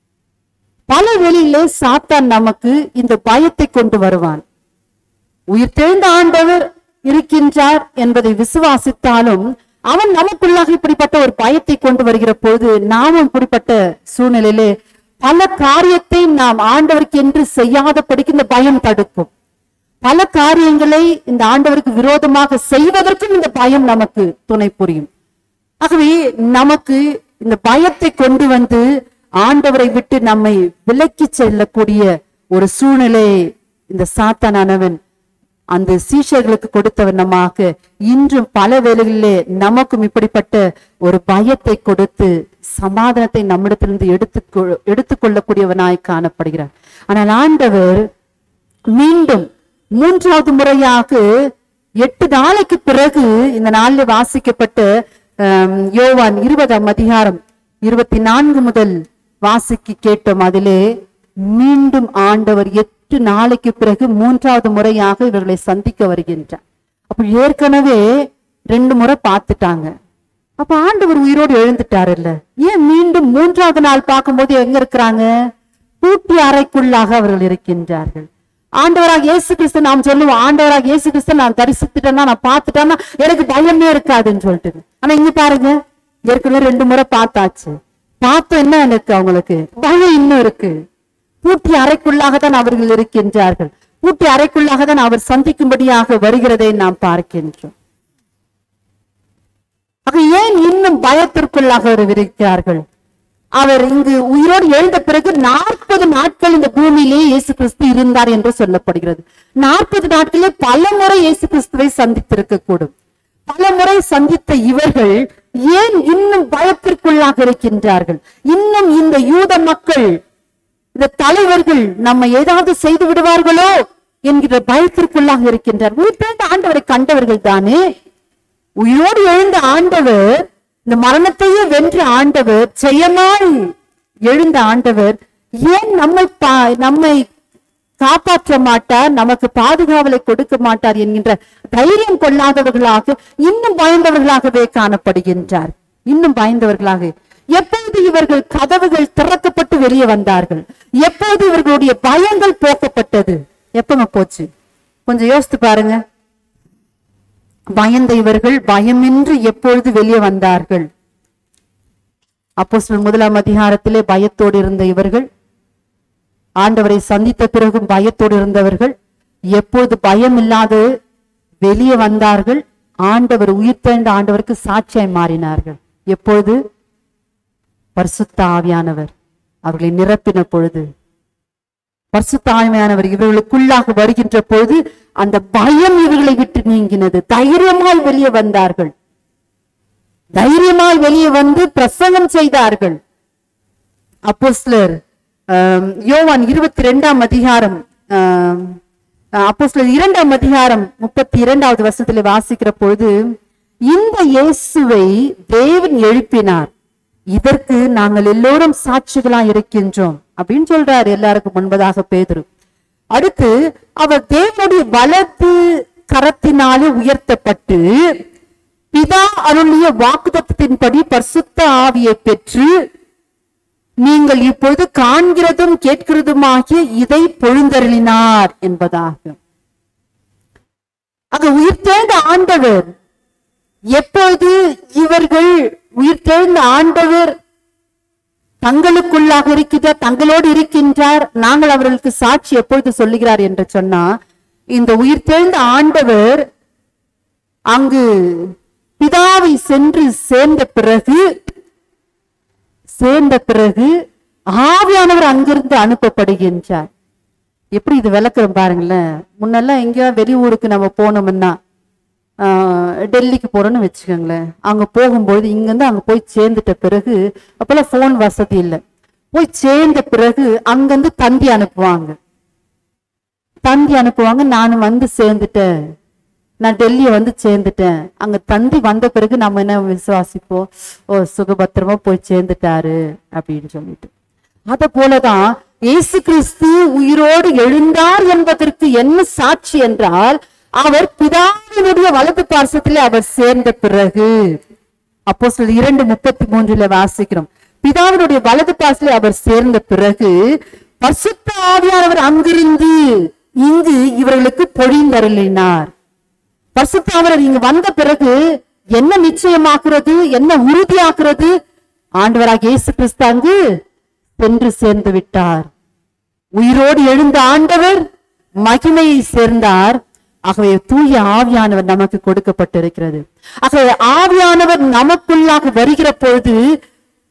பல வேளையிலே சாத்தான் நமக்கு இந்த பயத்தை கொண்டு வருவான் உயிர் தெழுந்த ஆண்டவர் இருக்கின்றார் என்பதை விசுவாசித்தாலும் அவன் நமக்குள்ளாக இப்படிப்பட்ட ஒரு பயத்தை கொண்டு வருகிற போது நாமும் இப்படிப்பட்ட சூழ்நிலையிலே பல காரியத்தை நாம் ஆண்டவருக்கு என்று செய்யாதபடிக்கு இந்த பயம் தடுக்கும் பல காரியங்களை இந்த ஆண்டவருக்கு விரோதமாக செய்வதற்கும் இந்த பயம் நமக்கு துணை புரியும் ஆகவே நமக்கு இந்த பயத்தை கொண்டு வந்து ஆண்டவரை விட்டு நம்மை விலக்கி செல்லக்கூடிய ஒரு சூழ்நிலை இந்த சாத்தானானவன் அந்த சீஷர்களுக்கு கொடுத்தவனமாக இன்றும் பல வேளைகளிலே நமக்கும் இப்படிப்பட்ட ஒரு பயத்தை கொடுத்து சமாதானத்தை நம்மிடத்திலிருந்து எடுத்து எடுத்துக்கொள்ளக்கூடியவனாய் காணப்படுகிறார் ஆனால் ஆண்டவர் மீண்டும் மூன்றாவது முறையாக எட்டு நாளைக்கு பிறகு இந்த நாளில் வாசிக்கப்பட்ட ஆம், யோவான் இருபதாம் அதிகாரம் இருபத்தி நான்கு முதல் வாசிக்க கேட்டோம் அதிலே மீண்டும் ஆண்டவர் எட்டு நாளைக்கு பிறகு மூன்றாவது முறையாக இவர்களை சந்திக்க வருகின்றார் அப்ப ஏற்கனவே ரெண்டு முறை பார்த்துட்டாங்க அப்ப ஆண்டவர் உயிரோடு எழுந்துட்டாருல்ல ஏன் மீண்டும் மூன்றாவது நாள் பார்க்கும்போது எங்க இருக்கிறாங்க பூட்டி அறைக்குள்ளாக அவர்கள் இருக்கின்றார்கள் ஆண்டவராக இயேசு கிறிஸ்து நாம் சொல்லுவோம் ஆண்டவராக இயேசு கிறிஸ்து நான் தரிசித்துட்டேன்னா நான் பார்த்துட்டேன்னா எனக்கு பயமே இருக்காதுன்னு சொல்லிட்டு ஆனா இங்க பாருங்க ஏற்கனவே ரெண்டு முறை பார்த்தாச்சு பார்த்து என்ன எனக்கு அவங்களுக்கு பயம் இன்னும் இருக்கு பூட்டி அறைக்குள்ளாக தான் அவர்கள் இருக்கின்றார்கள் பூட்டி அறைக்குள்ளாக தான் அவர் சந்திக்கும்படியாக வருகிறதை நாம் பார்க்கின்றோம் ஆக ஏன் இன்னும் பயத்திற்குள்ளாக அவர் இருக்கிறார்கள் அவர் இங்கு உயிரோடு எழுந்த பிறகு நாற்பது நாட்கள் இந்த பூமியிலே இயேசு கிறிஸ்து இருந்தார் என்று சொல்லப்படுகிறது நாற்பது நாட்களே பல முறை இயேசு கிறிஸ்துவை சந்தித்திருக்க கூடும் பல முறை சந்தித்த இவர்கள் ஏன் இன்னும் பயத்திற்குள்ளாக இருக்கின்றார்கள் இன்னும் இந்த யூத மக்கள் இந்த தலைவர்கள் நம்ம ஏதாவது செய்து விடுவார்களோ என்கிற பயத்திற்குள்ளாக இருக்கின்றார் உயிர்த்தெழுந்த ஆண்டவரை கண்டவர்கள் தானே உயிரோடு எழுந்த ஆண்டவர் இந்த மரணத்தையே வென்ற ஆண்டவர் ஜெயமாய் எழுந்த ஆண்டவர் ஏன் நம்மை பா- நம்மை காப்பாற்ற மாட்டார் நமக்கு பாதுகாவலை கொடுக்க மாட்டார் என்கின்ற தைரியம் கொள்ளாதவர்களாக இன்னும் பயந்தவர்களாகவே காணப்படுகின்றார் இன்னும் பயந்தவர்களாக எப்போது இவர்கள் கதவுகள் திறக்கப்பட்டு வெளியே வந்தார்கள் எப்போது இவர்களுடைய பயங்கள் போக்கப்பட்டது எப்பங்க போச்சு கொஞ்சம் யோசித்து பாருங்க பயந்த இவர்கள் பயமின்றி எப்பொழுது வெளியே வந்தார்கள் அப்போஸ்தலர் முதலாம் அதிகாரத்திலே பயத்தோடு இருந்த இவர்கள் ஆண்டவரை சந்தித்த பிறகும் பயத்தோடு இருந்தவர்கள் எப்போது பயம் இல்லாது வெளியே வந்தார்கள் ஆண்டவர் உயிர்த்தெழுந்த ஆண்டவருக்கு சாட்சியாய் மாறினார்கள் எப்பொழுது பரிசுத்த ஆவியானவர் அவர்களை நிரப்பின பொழுது பரிசுத்த ஆவியானவர் இவர்களுக்குள்ளாக வருகின்ற பொழுது அந்த பயம் இவர்களை விட்டு நீங்கினது தைரியமாய் வெளியே வந்தார்கள் தைரியமாய் வெளியே வந்து பிரசங்கம் செய்தார்கள் அப்போஸ்லர் ஆம், யோவான் இருபத்தி ரெண்டாம் அதிகாரம் ஆம், அப்போஸ்லர் இரண்டாம் அதிகாரம் முப்பத்தி இரண்டாவது வருஷத்துல வாசிக்கிற பொழுது இந்த இயேசுவை தேவன் எழுப்பினார் இதற்கு நாங்கள் எல்லோரும் சாட்சிகளா இருக்கின்றோம் அப்படின்னு சொல்றாரு எல்லாருக்கும் முன்பதாக பேதுரு அடுத்து அவர் தேவனுடைய வலது கரத்தினாலே உயர்த்தப்பட்டு பிதா அருளிய வாக்குத்தத்தின்படி பரிசுத்த ஆவியை பெற்று நீங்கள் இப்பொழுது காண்கிறதும் கேட்கிறதுமாகிய இதை பொழுந்தருளினார் என்பதாக ஆக உயிர்த்தெழுந்த ஆண்டவர் எப்போது இவர்கள் உயிர்த்தெழுந்த ஆண்டவர் தங்களுக்குள்ளாக இருக்கின்றார் தங்களோடு இருக்கின்றார் நாங்கள் அவர்களுக்கு சாட்சி எப்பொழுது சொல்லுகிறார் என்று சொன்னா இந்த உயிர்த்தெழுந்த ஆண்டவர் அங்கு பிதாவை சென்று சேர்ந்த பிறகு சேர்ந்த பிறகு ஆவியானவர் அங்கிருந்து அனுப்பப்படுகின்றார் எப்படி இது விளக்குறோம் பாருங்களேன் முன்னெல்லாம் எங்கேயோ வெளியூருக்கு நம்ம போனோம்னா ஆஹ், டெல்லிக்கு போறோம்னு வச்சுக்கோங்களேன் அங்க போகும்போது இங்கிருந்து அங்க போய் சேர்ந்துட்ட பிறகு அப்பெல்லாம் ஃபோன் வசதி இல்லை போய் சேர்ந்த பிறகு அங்கிருந்து தந்தி அனுப்புவாங்க தந்தி அனுப்புவாங்க நானும் வந்து சேர்ந்துட்டேன் நான் டெல்லியை வந்து சேர்ந்துட்டேன் அங்க தந்தி வந்த பிறகு நம்ம என்ன விசுவாசிப்போம் ஓ சுகபத்திரமா போய் சேர்ந்துட்டாரு அப்படின்னு சொல்லிட்டு அத போலதான் இயேசு கிறிஸ்து உயிரோடு எழுந்தார் என்பதற்கு என்ன சாட்சி என்றால் அவர் பிதாவினுடைய வலது பார்சத்திலே அவர் சேர்ந்த பிறகு அப்போ இரண்டு முப்பத்தி மூன்றுல வாசிக்கிறோம் பிதாவினுடைய வலது பாசிலே அவர் சேர்ந்த பிறகு பரிசுத்த ஆவியானவர் அங்கிருந்து இங்கு இவர்களுக்கு பொழிந்தருளினார் பரிசுத்தாவரர் இங்கு வந்த பிறகு என்ன நிச்சயமாக்குறது என்ன உறுதியாக்குறது ஆண்டவராக இயேசு கிறிஸ்து அங்கு சென்று சேர்ந்து விட்டார் உயிரோடு எழுந்த ஆண்டவர் மகிமையை சேர்ந்தார் ஆகவே தூய ஆவியானவர் நமக்கு கொடுக்கப்பட்டிருக்கிறது ஆகவே ஆவியானவர் நமக்குள்ளாக வருகிற பொழுது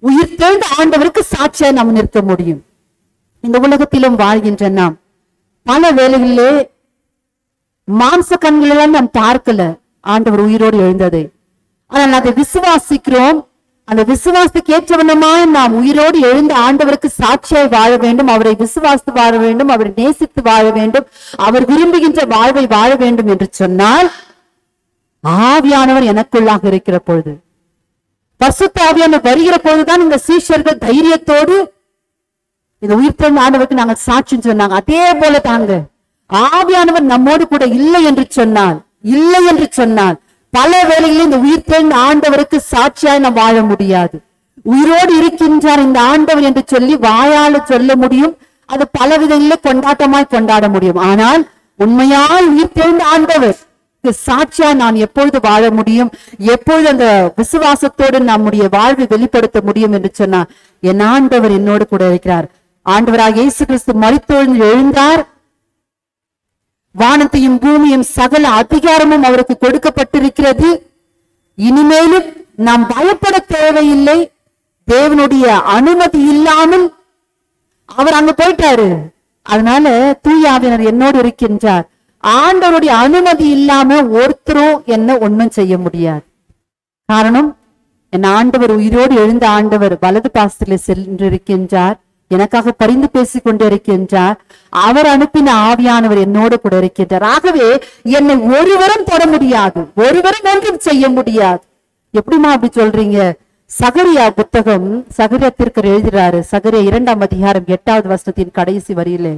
உயிர் தெழுந்த ஆண்டவருக்கு சாட்சியா நாம் நிற்க முடியும் இந்த உலகத்திலும் வாழ்கின்ற நாம் பல வேளைகளிலே மாம்ச கண்களெல்லாம் நாம் பார்க்கல ஆண்டவர் உயிரோடு எழுந்ததை ஆனால் அதை விசுவாசிக்கிறோம் அந்த விசுவாசத்துக்கு ஏற்றவண்ணமாய் நாம் உயிரோடு எழுந்த ஆண்டவருக்கு சாட்சியாய் வாழ வேண்டும் அவரை விசுவாசித்து வாழ வேண்டும் அவரை நேசித்து வாழ வேண்டும் அவர் விரும்புகின்ற வாழ்வை வாழ வேண்டும் என்று சொன்னால் ஆவியானவர் எனக்குள்ளாக இருக்கிற பொழுது பரிசுத்த ஆவியானவர் வருகிற பொழுதுதான் இந்த சீஷர்கள் தைரியத்தோடு இந்த உயிர்த்தெழுந்த ஆண்டவருக்கு நாங்க சாட்சின்னு சொன்னாங்க அதே போல தாங்க ஆவியானவர் நம்மோடு கூட இல்லை என்று சொன்னால் இல்லை என்று சொன்னால் பல வேளைகளில் இந்த உயிர்த்தெழுந்த ஆண்டவருக்கு சாட்சியாய் நாம் வாழ முடியாது உயிரோடு இருக்கின்றார் இந்த ஆண்டவர் என்று சொல்லி வாயால சொல்ல முடியும் அது பல விதங்களில் கொண்டாட்டமாய் கொண்டாட முடியும் ஆனால் உண்மையாய் உயிர்த்தெழுந்த ஆண்டவர் சாட்சியா நான் எப்பொழுது வாழ முடியும் எப்பொழுது அந்த விசுவாசத்தோடு நம்முடைய வாழ்வை வெளிப்படுத்த முடியும் என்று சொன்னா என் ஆண்டவர் என்னோடு கூட இருக்கிறார் ஆண்டவராக இயேசு கிறிஸ்து மரித்தோழ்ந்து எழுந்தார் வானத்தையும் பூமியும் சகல அதிகாரமும் அவருக்கு கொடுக்கப்பட்டிருக்கிறது இனிமேலும் நாம் பயப்பட தேவையில்லை தேவனுடைய அனுமதி இல்லாமல் அவர் அங்க போயிட்டாரு அதனால தூய ஆவியானவர் என்னோடு இருக்கின்றார் ஆண்டவருடைய அனுமதி இல்லாம ஒருத்தரும் என்ன ஒண்ணும் செய்ய முடியாது காரணம் என் ஆண்டவர் உயிரோடு எழுந்த ஆண்டவர் வலது பாசத்திலே சென்றிருக்கின்றார் எனக்காக பரிந்து பேசிக் கொண்டிருக்கின்றார் அவர் அனுப்பின ஆவியானவர் என்னோடு கூட இருக்கின்றார் ஆகவே என்னை ஒருவரும் தொட முடியாது ஒருவரும் ஒன்றும் செய்ய முடியாது எப்படிமா அப்படி சொல்றீங்க சகரியா புத்தகம் சகரியா திருக்கர் எழுதுறாரு சகரியா இரண்டாம் அதிகாரம் எட்டாவது வருஷத்தின் கடைசி வரியிலே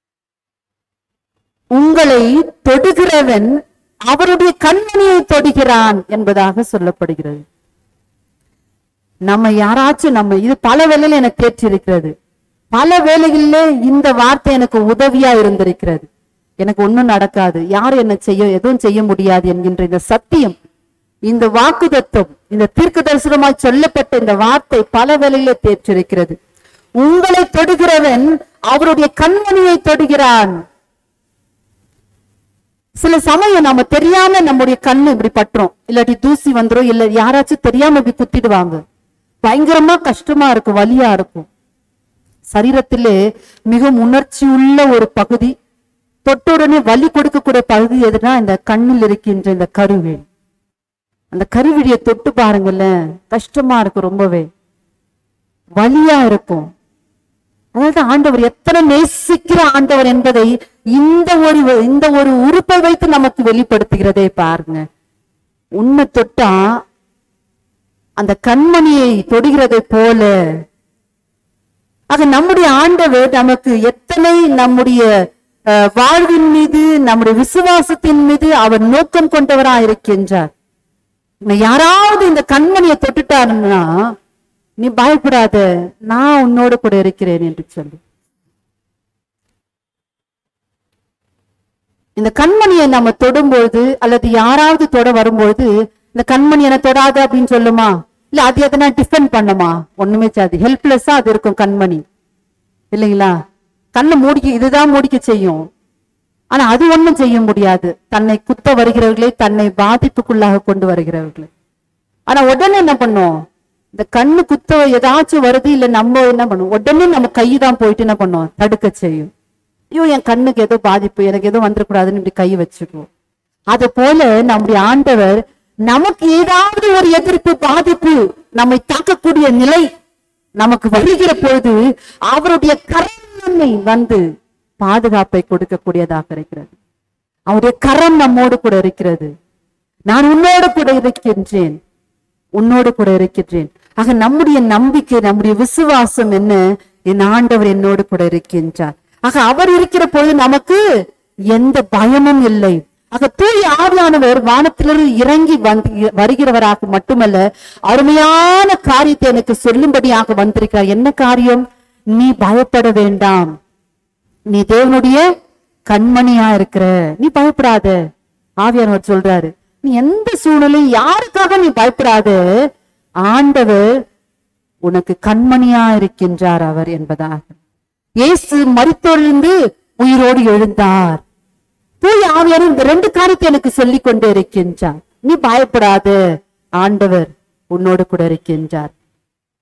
உங்களை தொடுகிறவன் அவருடைய கண்மணியை தொடுகிறான் என்பதாக சொல்லப்படுகிறது நம்ம யாராச்சும் நம்ம இது பல வேளையில எனக்கு கேட்டிருக்கிறது பல வேளைகளிலே இந்த வார்த்தை எனக்கு உதவியா இருந்திருக்கிறது எனக்கு ஒண்ணும் நடக்காது யாரும் என்ன செய்ய எதுவும் செய்ய முடியாது என்கின்ற இந்த சத்தியம் இந்த வாக்குதத்தம் இந்த தீர்க்க தரிசனமாய் சொல்லப்பட்ட இந்த வார்த்தை பல வேளையிலே தேற்றிருக்கிறது உங்களை தொடுகிறவன் அவருடைய கண்மணியை தொடுகிறான் சில சமயம் நம்ம தெரியாம நம்முடைய கண்ணு இப்படி பட்டுரும் இல்லாட்டி தூசி வந்துரும் இல்ல யாராச்சும் தெரியாம இப்படி குத்திடுவாங்க பயங்கரமா கஷ்டமா இருக்கும் வலியா இருக்கும் சரீரத்திலே மிகவும் உணர்ச்சி உள்ள ஒரு பகுதி தொட்ட உடனே வலி கொடுக்கக்கூடிய பகுதி எதுனா இந்த கண்ணில் இருக்கின்ற இந்த கருவேல் அந்த கருவிழியை தொட்டு பாருங்களேன் கஷ்டமா இருக்கும் ரொம்பவே வலியா இருக்கும் அதாவது ஆண்டவர் எத்தனை நேசிக்கிற ஆண்டவர் என்பதை இந்த ஒரு இந்த ஒரு உறுப்பை வைத்து நமக்கு வெளிப்படுத்துகிறதே பாருங்க உண்மை தொட்டா அந்த கண்மணியை தொடுகிறதை போல ஆக நம்முடைய ஆண்டவர் நமக்கு எத்தனை நம்முடைய அஹ், வாழ்வின் மீது நம்முடைய விசுவாசத்தின் மீது அவர் நோக்கம் கொண்டவரா இருக்கின்றார் இன்னும் யாராவது இந்த கண்மணியை தொட்டுட்டாருன்னா நீ பயப்படாத நான் உன்னோடு கூட இருக்கிறேன் என்று சொல்லி இந்த கண்மணியை நம்ம தொடும்பொழுது அல்லது யாராவது தொட வரும்பொழுது இந்த கண்மணி என தொடாத அப்படின்னு சொல்லுமா இல்ல அது எதனா டிஃபெண்ட் பண்ணுமா ஒண்ணுமே சாது ஹெல்ப்லெஸ்ஸா அது இருக்கும் கண்மணி இல்லைங்களா கண்ணை மூடிக்க இதுதான் மூடிக்க செய்யும் ஆனா அது ஒண்ணும் செய்ய முடியாது தன்னை குத்த வருகிறவர்களை தன்னை பாதிப்புக்குள்ளாக கொண்டு வருகிறவர்களை ஆனா உடனே என்ன பண்ணும் இந்த கண்ணு குத்த ஏதாச்சும் வருது இல்ல நம்ம என்ன பண்ணுவோம் உடனே நம்ம கை தான் போயிட்டு என்ன பண்ணுவோம் தடுக்க செய்யும் ஐயோ என் கண்ணுக்கு ஏதோ பாதிப்பு எனக்கு ஏதோ வந்துடக்கூடாதுன்னு இப்படி கை வச்சுக்குவோம் அது போல நம்முடைய ஆண்டவர் நமக்கு ஏதாவது ஒரு எதிர்ப்பு பாதிப்பு நம்மை தாக்கக்கூடிய நிலை நமக்கு வருகிற பொழுது அவருடைய கருணை வந்து பாதுகாப்பை கொடுக்கக்கூடியதாக இருக்கிறது அவருடைய கரம் நம்மோடு கூட இருக்கிறது நான் உன்னோடு கூட இருக்கின்றேன் உன்னோடு கூட இருக்கின்றேன் ஆக நம்முடைய நம்பிக்கை நம்முடைய விசுவாசம் என்ன என் ஆண்டவர் என்னோடு கூட இருக்கின்றார் ஆக அவர் இருக்கிற பொழுது நமக்கு எந்த பயமும் இல்லை ஆக தூய ஆவியானவர் வானத்திலிருந்து இறங்கி வந்து வருகிறவராக மட்டுமல்ல அருமையான காரியத்தை எனக்கு சொல்லும்படியாக வந்திருக்கிறார் என்ன காரியம் நீ பயப்பட வேண்டாம் நீ தேவனுடைய கண்மணியா இருக்கிற நீ பயப்படாத ஆவியானவர் சொல்றாரு நீ எந்த சூழ்நிலையும் யாருக்காக நீ பயப்படாத ஆண்டவர் உனக்கு கண்மணியா இருக்கின்றார் அவர் என்பதாக இயேசு மரித்தொழிந்து உயிரோடு எழுந்தார் தூய ஆவியானவர் இந்த ரெண்டு காரியத்தை எனக்கு சொல்லிக் கொண்டே இருக்கின்றார் நீ பயப்படாத ஆண்டவர் உன்னோடு கூட இருக்கின்றார்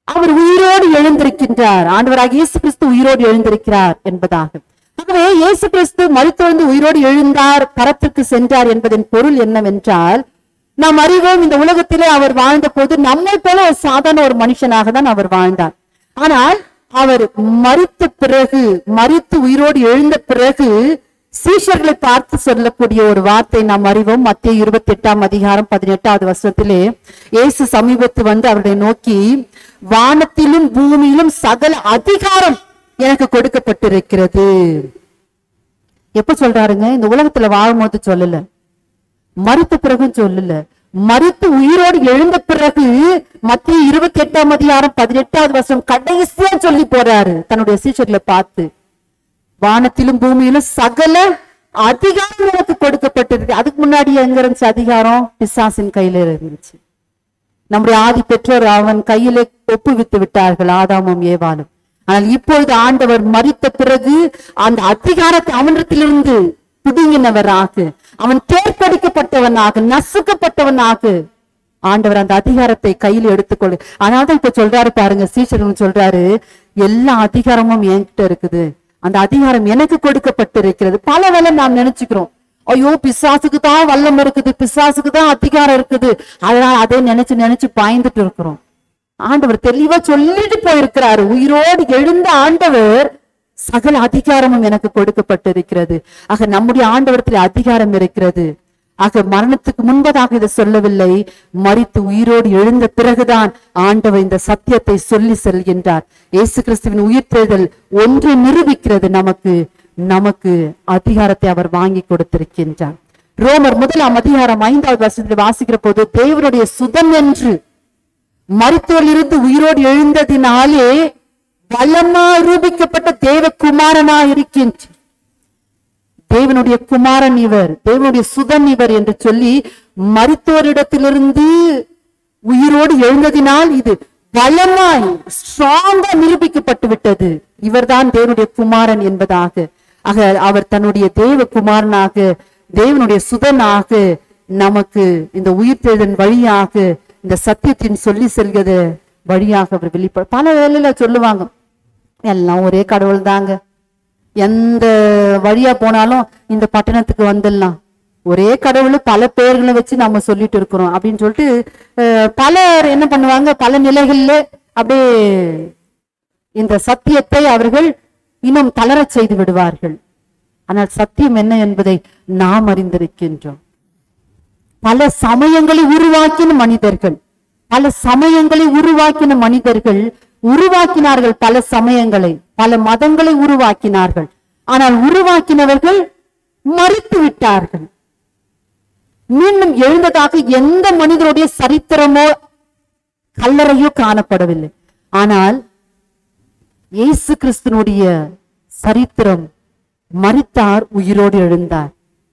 அவர் உயிரோடு எழுந்திருக்கின்றார் ஆண்டவராக இயேசு கிறிஸ்து உயிரோடு எழுந்திருக்கிறார் என்பதாக ஆகவே இயேசு கிறிஸ்து மருத்துவந்து உயிரோடு எழுந்தார் பரத்திற்கு சென்றார் என்பதன் பொருள் என்னவென்றால் நாம் அறிவோம் இந்த உலகத்திலே அவர் வாழ்ந்த போது நம்மை போல ஒரு சாதாரண ஒரு மனுஷனாக தான் அவர் வாழ்ந்தார் ஆனால் அவர் மரித்த பிறகு மரித்து உயிரோடு எழுந்த பிறகு சீஷர்களை பார்த்து சொல்லக்கூடிய ஒரு வார்த்தை நாம் அறிவோம் மத்திய இருபத்தி எட்டாம் அதிகாரம் பதினெட்டாவது வருஷத்திலே இயேசு சமீபத்து வந்து அவர்களை நோக்கி வானத்திலும் பூமியிலும் சகல அதிகாரம் எனக்கு கொடுக்கப்பட்டிருக்கிறது எப்ப சொல்றாருங்க இந்த உலகத்துல வாழும்போது சொல்லல மறித்த பிறகும் சொல்லல மறித்து உயிரோடு எழுந்த பிறகு மத்திய இருபத்தி எட்டாம் அதிகாரம் பதினெட்டாவது வருஷம் கடைசியா சொல்லி போறாரு தன்னுடைய சீஷர்களை பார்த்து வானத்திலும் பூமியிலும் சகல அதிகாரம் எனக்கு கொடுக்கப்பட்டிருக்கு அதுக்கு முன்னாடி எங்க இருந்துச்சு அதிகாரம் பிசாசின் கையில இருந்துச்சு நம்முடைய ஆதி பெற்றோர் அவன் கையிலே ஒப்புவித்து விட்டார்கள் ஆதாமும் ஏவாளும் ஆனால் இப்பொழுது ஆண்டவர் மறித்த பிறகு அந்த அதிகாரத்தை அவனிடத்திலிருந்து புடுங்கினவராக அவன் தேர்ப்படிக்கப்பட்டவனாக நசுக்கப்பட்டவனாக ஆண்டவர் அந்த அதிகாரத்தை கையில் எடுத்துக்கொள்ளு அதனாலதான் இப்ப சொல்றாரு பாருங்க சீசர்கள் சொல்றாரு எல்லா அதிகாரமும் என்கிட்ட இருக்குது அந்த அதிகாரம் எனக்கு கொடுக்கப்பட்டிருக்கிறது பல வேளை நாம் நினைச்சுக்கிறோம் ஐயோ பிசாசுக்கு தான் வல்லம் இருக்குது பிசாசுக்கு தான் அதிகாரம் இருக்குது அதனால அதை நினைச்சு நினைச்சு பாய்ந்துட்டு இருக்கிறோம் ஆண்டவர் தெளிவா சொல்லிட்டு போயிருக்கிறாரு உயிரோடு எழுந்த ஆண்டவர் சகல அதிகாரமும் எனக்கு கொடுக்கப்பட்டிருக்கிறது ஆக நம்முடைய ஆண்டவரத்தில் அதிகாரம் இருக்கிறது ஆக மரணத்துக்கு முன்பதாக இதை சொல்லவில்லை மரித்து உயிரோடு எழுந்த பிறகுதான் ஆண்டவர் இந்த சத்தியத்தை சொல்லி செல்கின்றார் இயேசு கிறிஸ்துவின் உயிர்த்தெழுதல் ஒன்று நிரூபிக்கிறது நமக்கு நமக்கு அதிகாரத்தை அவர் வாங்கி கொடுத்திருக்கின்றார் ரோமர் முதலாம் அதிகாரம் ஐந்தாவது வருஷத்தில் வாசிக்கிற போது தேவனுடைய சுதன் என்று மருத்துவரிலிருந்து உயிரோடு எழுந்ததினாலே பலமா ரூபிக்கப்பட்ட தேவகுமாரனா இருக்கின்ற தேவனுடைய குமாரன் இவர் தேவனுடைய சுதன் இவர் என்று சொல்லி மருத்துவரிடத்திலிருந்து உயிரோடு எழுந்ததினால் இது பலமாய் ஸ்ட்ராங்கா நிரூபிக்கப்பட்டு விட்டது இவர்தான் தேவனுடைய குமாரன் என்பதாக ஆக அவர் தன்னுடைய தேவ குமாரனாக தேவனுடைய சுதனாக நமக்கு இந்த உயிர்த்தெழுதன் வழியாக இந்த சத்தியத்தின் சொல்லி செல்கிறது வழியாக அவர் வெளிப்பட பல வேலையில சொல்லுவாங்க எல்லாம் ஒரே கடவுள் தாங்க எந்த வழியா போனாலும் இந்த பட்டணத்துக்கு வந்துடலாம் ஒரே கடவுள் பல பெயர்களை வச்சு நம்ம சொல்லிட்டு இருக்கிறோம் அப்படின்னு சொல்லிட்டு அஹ், பலர் என்ன பண்ணுவாங்க பல நிலைகள்ல அப்படியே இந்த சத்தியத்தை அவர்கள் இன்னும் தளரச் செய்து விடுவார்கள் ஆனால் சத்தியம் என்ன என்பதை நாம் அறிந்திருக்கின்றோம் பல சமயங்களை உருவாக்கின மனிதர்கள் பல சமயங்களை உருவாக்கின மனிதர்கள் உருவாக்கினார்கள் பல சமயங்களை பல மதங்களை உருவாக்கினார்கள் ஆனால் உருவாக்கினவர்கள் மறித்து விட்டார்கள் மீண்டும் எழுந்ததாக எந்த மனிதனுடைய சரித்திரமோ கல்லறையோ காணப்படவில்லை ஆனால் இயேசு கிறிஸ்துனுடைய சரித்திரம் மரித்தார் உயிரோடு எழுந்தார்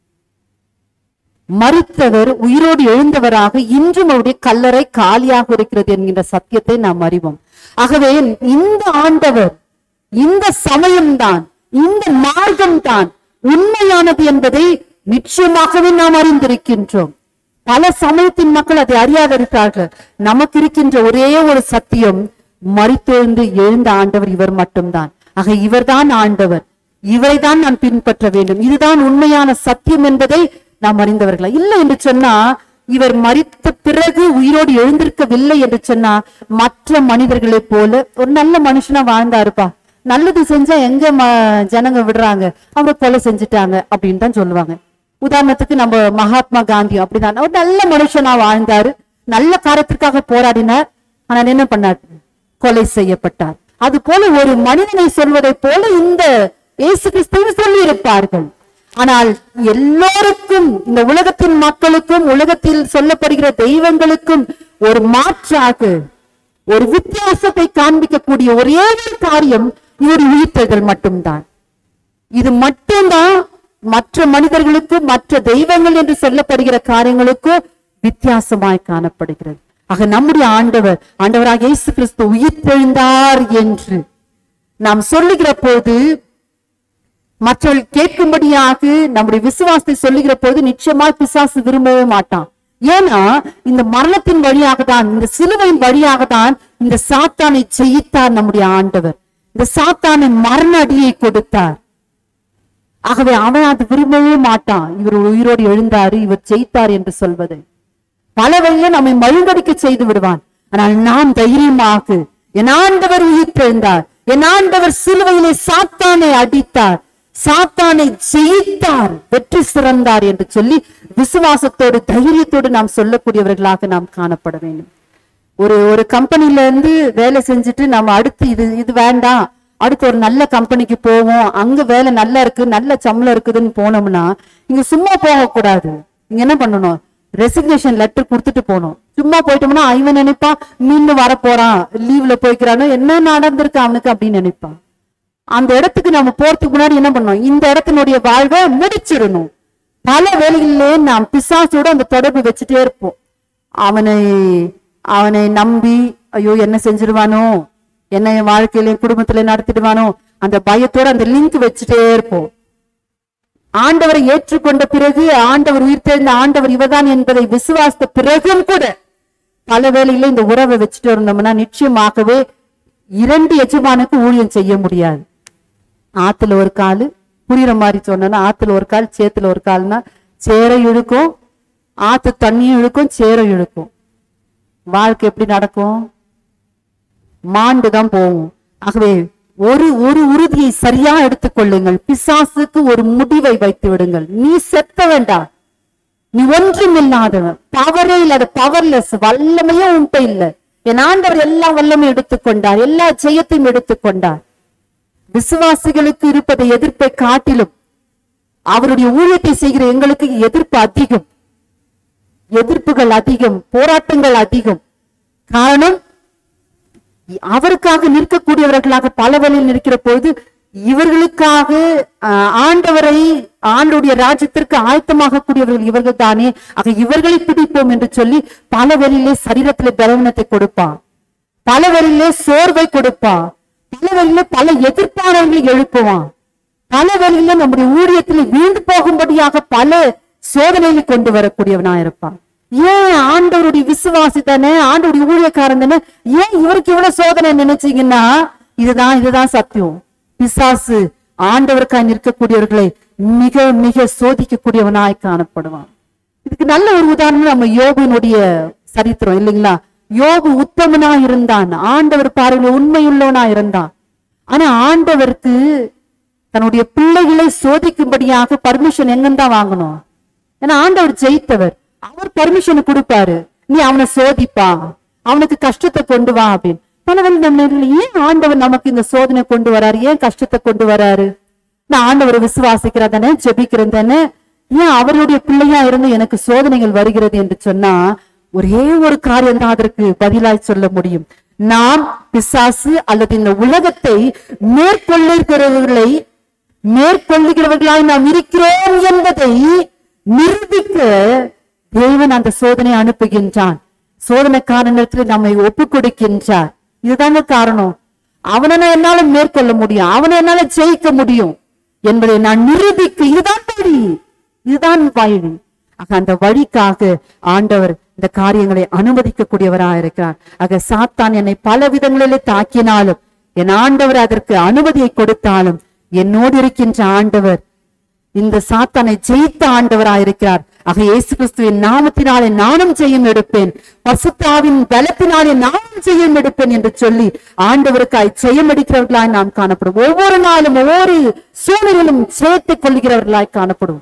மரித்தவர் உயிரோடு எழுந்தவராக இன்றும் அவருடைய கல்லறை காலியாக இருக்கிறது என்கின்ற சத்தியத்தை நாம் அறிவோம் ஆகவே இந்த ஆண்டவர் இந்த சமயம்தான் இந்த மார்க்கம்தான் உண்மையானது என்பதை நிச்சயமாகவே நாம் அறிந்திருக்கின்றோம் பல சமயத்தின் மக்கள் அதை அறியாதிருக்கிறார்கள் நமக்கு இருக்கின்ற ஒரே ஒரு சத்தியம் மரித்தெழுந்து எழுந்த ஆண்டவர் இவர் மட்டும்தான் ஆக இவர்தான் ஆண்டவர் இவரைதான் நான் பின்பற்ற வேண்டும் இதுதான் உண்மையான சத்தியம் என்பதை நாம் அறிந்தவர்களா இல்லை என்று சொன்னா இவர் மரித்த பிறகு உயிரோடு எழுந்திருக்கவில்லை என்று சொன்னா மற்ற மனிதர்களைப் போல ஒரு நல்ல மனுஷனா வாழ்ந்தாருப்பா நல்லது செஞ்சா எங்க ம- ஜனங்க விடுறாங்க அவங்க கொலை செஞ்சுட்டாங்க அப்படின்னு தான் சொல்லுவாங்க உதாரணத்துக்கு நம்ம மகாத்மா காந்தி அப்படிதான் ஒரு நல்ல மனுஷனா வாழ்ந்தாரு நல்ல காரியத்திற்காக போராடினார் ஆனால் என்ன பண்ணார் கொலை செய்யப்பட்டார் அது போல ஒரு மனிதனை சொல்வதை போல இந்த இயேசு கிறிஸ்துவும் சொல்லி இருப்பார்கள் ஆனால் எல்லோருக்கும் இந்த உலகத்தின் மக்களுக்கும் உலகத்தில் சொல்லப்படுகிற தெய்வங்களுக்கும் ஒரு மாற்றாக ஒரு வித்தியாசத்தை காண்பிக்கக்கூடிய ஒரே ஒரு காரியம் இவர் உயிர்த்தெழுதல் மட்டும்தான் இது மட்டும்தான் மற்ற மனிதர்களுக்கு மற்ற தெய்வங்கள் என்று சொல்லப்படுகிற காரியங்களுக்கு வித்தியாசமாய் காணப்படுகிறது ஆக நம்முடைய ஆண்டவர் ஆண்டவராக இயேசு கிறிஸ்து உயிர்த்தெழுந்தார் என்று நாம் சொல்லுகிற போது மற்றவர்கள் கேட்கும்படியாக நம்முடைய விசுவாசத்தை சொல்லுகிற போது நிச்சயமா பிசாசு விரும்பவே மாட்டான் ஏன்னா இந்த மரணத்தின் வழியாக தான் இந்த சிலுவையின் வழியாக தான் இந்த சாத்தானை ஜெயித்தார் நம்முடைய ஆண்டவர் இந்த சாத்தானை மரண அடியை கொடுத்தார் ஆகவே அவன் அது விரும்பவே மாட்டான் இவர் உயிரோடு எழுந்தாரு இவர் ஜெயித்தார் என்று சொல்வதை பல வழியில நம்மை மழுங்கடிக்க செய்து விடுவான் ஆனால் நாம் தைரியமாக என் ஆண்டவர் உயிர் தெழுந்தார் என் ஆண்டவர் சிலுவையிலே சாத்தானை அடித்தார் சாத்தானை ஜெயித்தார் வெற்றி சிறந்தார் என்று சொல்லி விசுவாசத்தோடு தைரியத்தோடு நாம் சொல்லக்கூடியவர்களாக நாம் காணப்பட வேண்டும் ஒரு ஒரு கம்பெனில இருந்து வேலை செஞ்சுட்டு நம்ம அடுத்து இது இது வேண்டாம் அடுத்து ஒரு நல்ல கம்பெனிக்கு போவோம் அங்க வேலை நல்லா இருக்கு நல்ல சம்பளம் இருக்குதுன்னு போனோம்னா இங்க சும்மா போகக்கூடாது இங்க என்ன பண்ணணும் ரெசிக்னேஷன் லெட்டர் கொடுத்துட்டு போகணும் சும்மா போயிட்டோம்னா இவன் நினைப்பான் மீண்டும் வர போறான் லீவ்ல போய்க்கிறானோ என்ன நடந்திருக்கு அவனுக்கு அப்படின்னு நினைப்பான் அந்த இடத்துக்கு நம்ம போறதுக்கு முன்னாடி என்ன பண்ணணும் இந்த இடத்தினுடைய வாழ்வை முடிச்சிடணும் பல வேலைகளிலே நாம் பிசாசோட அந்த தொடர்பு வச்சுட்டே இருப்போம் அவனை அவனை நம்பி ஐயோ என்ன செஞ்சிருவானோ என்ன என் வாழ்க்கையில என் குடும்பத்துல நடத்திடுவானோ அந்த பயத்தோட அந்த லிங்க் வச்சுட்டே இருப்போம் ஆண்டவரை ஏற்றுக்கொண்ட பிறகு ஆண்டவர் உயிர் தெரிந்த ஆண்டவர் இவர்தான் என்பதை விசுவாசித்த பிறகும் கூட பல வேளையில இந்த உறவை வச்சுட்டு இருந்தோம்னா நிச்சயமாகவே இரண்டு எஜமானுக்கு ஊழியம் செய்ய முடியாது ஆத்துல ஒரு காலு புரியுற மாதிரி சொன்னா ஆத்துல ஒரு கால் சேத்துல ஒரு கால்னா சேர இழுக்கும் ஆத்து தண்ணியும் இழுக்கும் சேர இழுக்கும் வாழ்க்கை எப்படி நடக்கும் மாண்டு தான் போகும் ஆகவே ஒரு ஒரு உறுதியை சரியா எடுத்துக்கொள்ளுங்கள் பிசாசுக்கு ஒரு முடிவை வைத்து விடுங்கள் நீ செத்த வேண்டாம் நீ ஒன்றும் இல்லாதவன் பவரே இல்லாத பவர்லெஸ் வல்லமையே உன்ட்ட இல்ல என் ஆண்டவர் எல்லா வல்லமையும் எடுத்துக்கொண்டார் எல்லா ஜெயத்தையும் எடுத்துக்கொண்டார் விசுவாசிகளுக்கு இருப்பதை எதிர்ப்பை காட்டிலும் அவருடைய ஊழியத்தை செய்கிற எங்களுக்கு எதிர்ப்பு அதிகம் எதிர்ப்புகள் அதிகம் போராட்டங்கள் அதிகம் காரணம் அவருக்காக நிற்கக்கூடியவர்களாக பல வழியில் நிற்கிற பொழுது இவர்களுக்காக ஆஹ், ஆண்டவரை ஆண்டுடைய ராஜ்யத்திற்கு ஆயத்தமாக கூடியவர்கள் இவர்கள் தானே ஆக இவர்களை பிடிப்போம் என்று சொல்லி பல வழியிலே சரீரத்திலே பலவீனத்தை கொடுப்பான் பல வழியிலே சோர்வை கொடுப்பான் பல வழியிலே பல எதிர்ப்பாளர்களை எழுப்புவான் பல வழியில நம்முடைய ஊழியத்தில் வீழ்ந்து போகும்படியாக பல சோதனைகளை கொண்டு வரக்கூடியவனா இருப்பான் ஏன் ஆண்டவருடைய விசுவாசி தானே ஆண்டவருடைய ஊழியக்காரன் தானே ஏன் இவருக்கு இவ்வளவு சோதனை நினைச்சீங்கன்னா இதுதான் இதுதான் சத்தியம் பிசாசு ஆண்டவருக்காய் நிற்கக்கூடியவர்களை மிக மிக சோதிக்கக்கூடியவனாய் காணப்படுவான் இதுக்கு நல்ல ஒரு உதாரணம் நம்ம யோபுனுடைய சரித்திரம் இல்லைங்களா யோபு உத்தமனா இருந்தான் ஆண்டவர் பார்வையில் உண்மையுள்ளவனா இருந்தான் ஆனா ஆண்டவருக்கு தன்னுடைய பிள்ளைகளை சோதிக்கும்படியாக பர்மிஷன் எங்கந்தான் வாங்கணும் ஏன்னா ஆண்டவர் ஜெயித்தவர் அவர் பர்மிஷன் கொடுப்பாரு நீ அவனை சோதிப்பா அவனுக்கு கஷ்டத்தை கொண்டு வா அப்படின்னு பலவன் நம்ம நேரத்துல ஏன் ஆண்டவர் நமக்கு இந்த சோதனை கொண்டு வராரு ஏன் கஷ்டத்தை கொண்டு வராரு நான் ஆண்டவரை விசுவாசிக்கிறேன் தானே ஜெபிக்கிறேன் தானே ஏன் அவருடைய பிள்ளையா இருந்து எனக்கு சோதனைகள் வருகிறது என்று சொன்னா ஒரே ஒரு காரியம் தான் அதற்கு பதிலாய் சொல்ல முடியும் நாம் பிசாசு அல்லது இந்த உலகத்தை மேற்கொள்ளுகிறவர்களை மேற்கொள்ளுகிறவர்களாய் நாம் இருக்கிறோம் என்பதை நிரூபிக்க தேவன் அந்த சோதனை அனுப்புகின்றான் சோதனைக்காரனிடத்தில் நம்மை ஒப்பு கொடுக்கின்றார் இதுதாங்க காரணம் அவனை நான் என்னால மேற்கொள்ள முடியும் அவனை என்னால ஜெயிக்க முடியும் என்பதை நான் நிரூபிக்க இதுதான் வழி இதுதான் வழி ஆக அந்த வழிக்காக ஆண்டவர் இந்த காரியங்களை அனுமதிக்கக்கூடியவராக இருக்கிறார் ஆக சாத்தான் என்னை பல விதங்களிலே தாக்கினாலும் என் ஆண்டவர் அதற்கு அனுமதியை கொடுத்தாலும் என்னோடு இருக்கின்ற ஆண்டவர் இந்த சாத்தானை ஜெயித்த ஆண்டவராயிருக்கிறார் ஆக இயேசு கிறிஸ்துவின் நாமத்தினாலே நானும் ஜெயம் எடுப்பேன் பசுத்தாவின் பலத்தினாலே நானும் ஜெயம் எடுப்பேன் என்று சொல்லி ஆண்டவருக்காய் ஜெயம் எடுக்கிறவர்களாய் நாம் காணப்படும் ஒவ்வொரு நாளும் ஒவ்வொரு சூழ்நிலையிலும் ஜெயத்தை கொள்கிறவர்களாய் காணப்படும்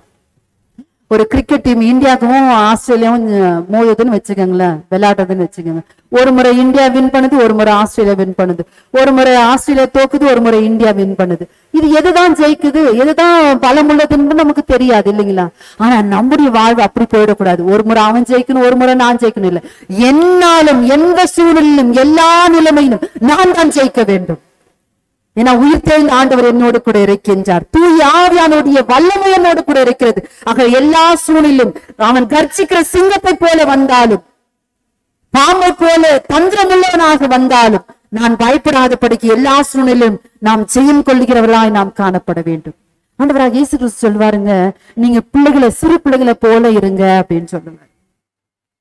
ஒரு கிரிக்கெட் டீம் இந்தியாவுக்கும் ஆஸ்திரேலியாவும் அஹ், மோதுதுன்னு வச்சுக்கோங்களேன் விளையாடுறதுன்னு வச்சுக்கோங்க ஒரு முறை இந்தியா வின் பண்ணுது ஒரு முறை ஆஸ்திரேலியா வின் பண்ணுது ஒரு முறை ஆஸ்திரேலியா தோக்குது ஒரு முறை இந்தியா வின் பண்ணுது இது எதுதான் ஜெயிக்குது எதுதான் பலமுள்ளதுன்னு நமக்கு தெரியாது இல்லைங்களா ஆனா நம்முடைய வாழ்வு அப்படி போயிடக்கூடாது ஒரு முறை அவன் ஜெயிக்கணும் ஒரு முறை நான் ஜெயிக்கணும் இல்ல என்னாலும் எந்த சூழலிலும் எல்லா நிலைமையிலும் நான் தான் ஜெயிக்க வேண்டும் ஏன்னா உயிர் தெழுந்த ஆண்டவர் என்னோடு கூட இருக்கின்றார் தூய் ஆவியானுடைய வல்லமை என்னோடு கூட இருக்கிறது ஆக எல்லா சூழலிலும் அவன் கர்ச்சிக்கிற சிங்கத்தை போல வந்தாலும் பாம்பை போல தந்திரமுள்ளவனாக வந்தாலும் நான் பயப்படாதபடிக்கு எல்லா சூழ்நிலையும் நாம் ஜெயம் கொள்ளுகிறவர்களாய் நாம் காணப்பட வேண்டும் ஆண்டவராக இயேசு கிறிஸ்து சொல்வாருங்க நீங்க பிள்ளைகளை சிறு பிள்ளைகளை போல இருங்க அப்படின்னு சொல்லுங்க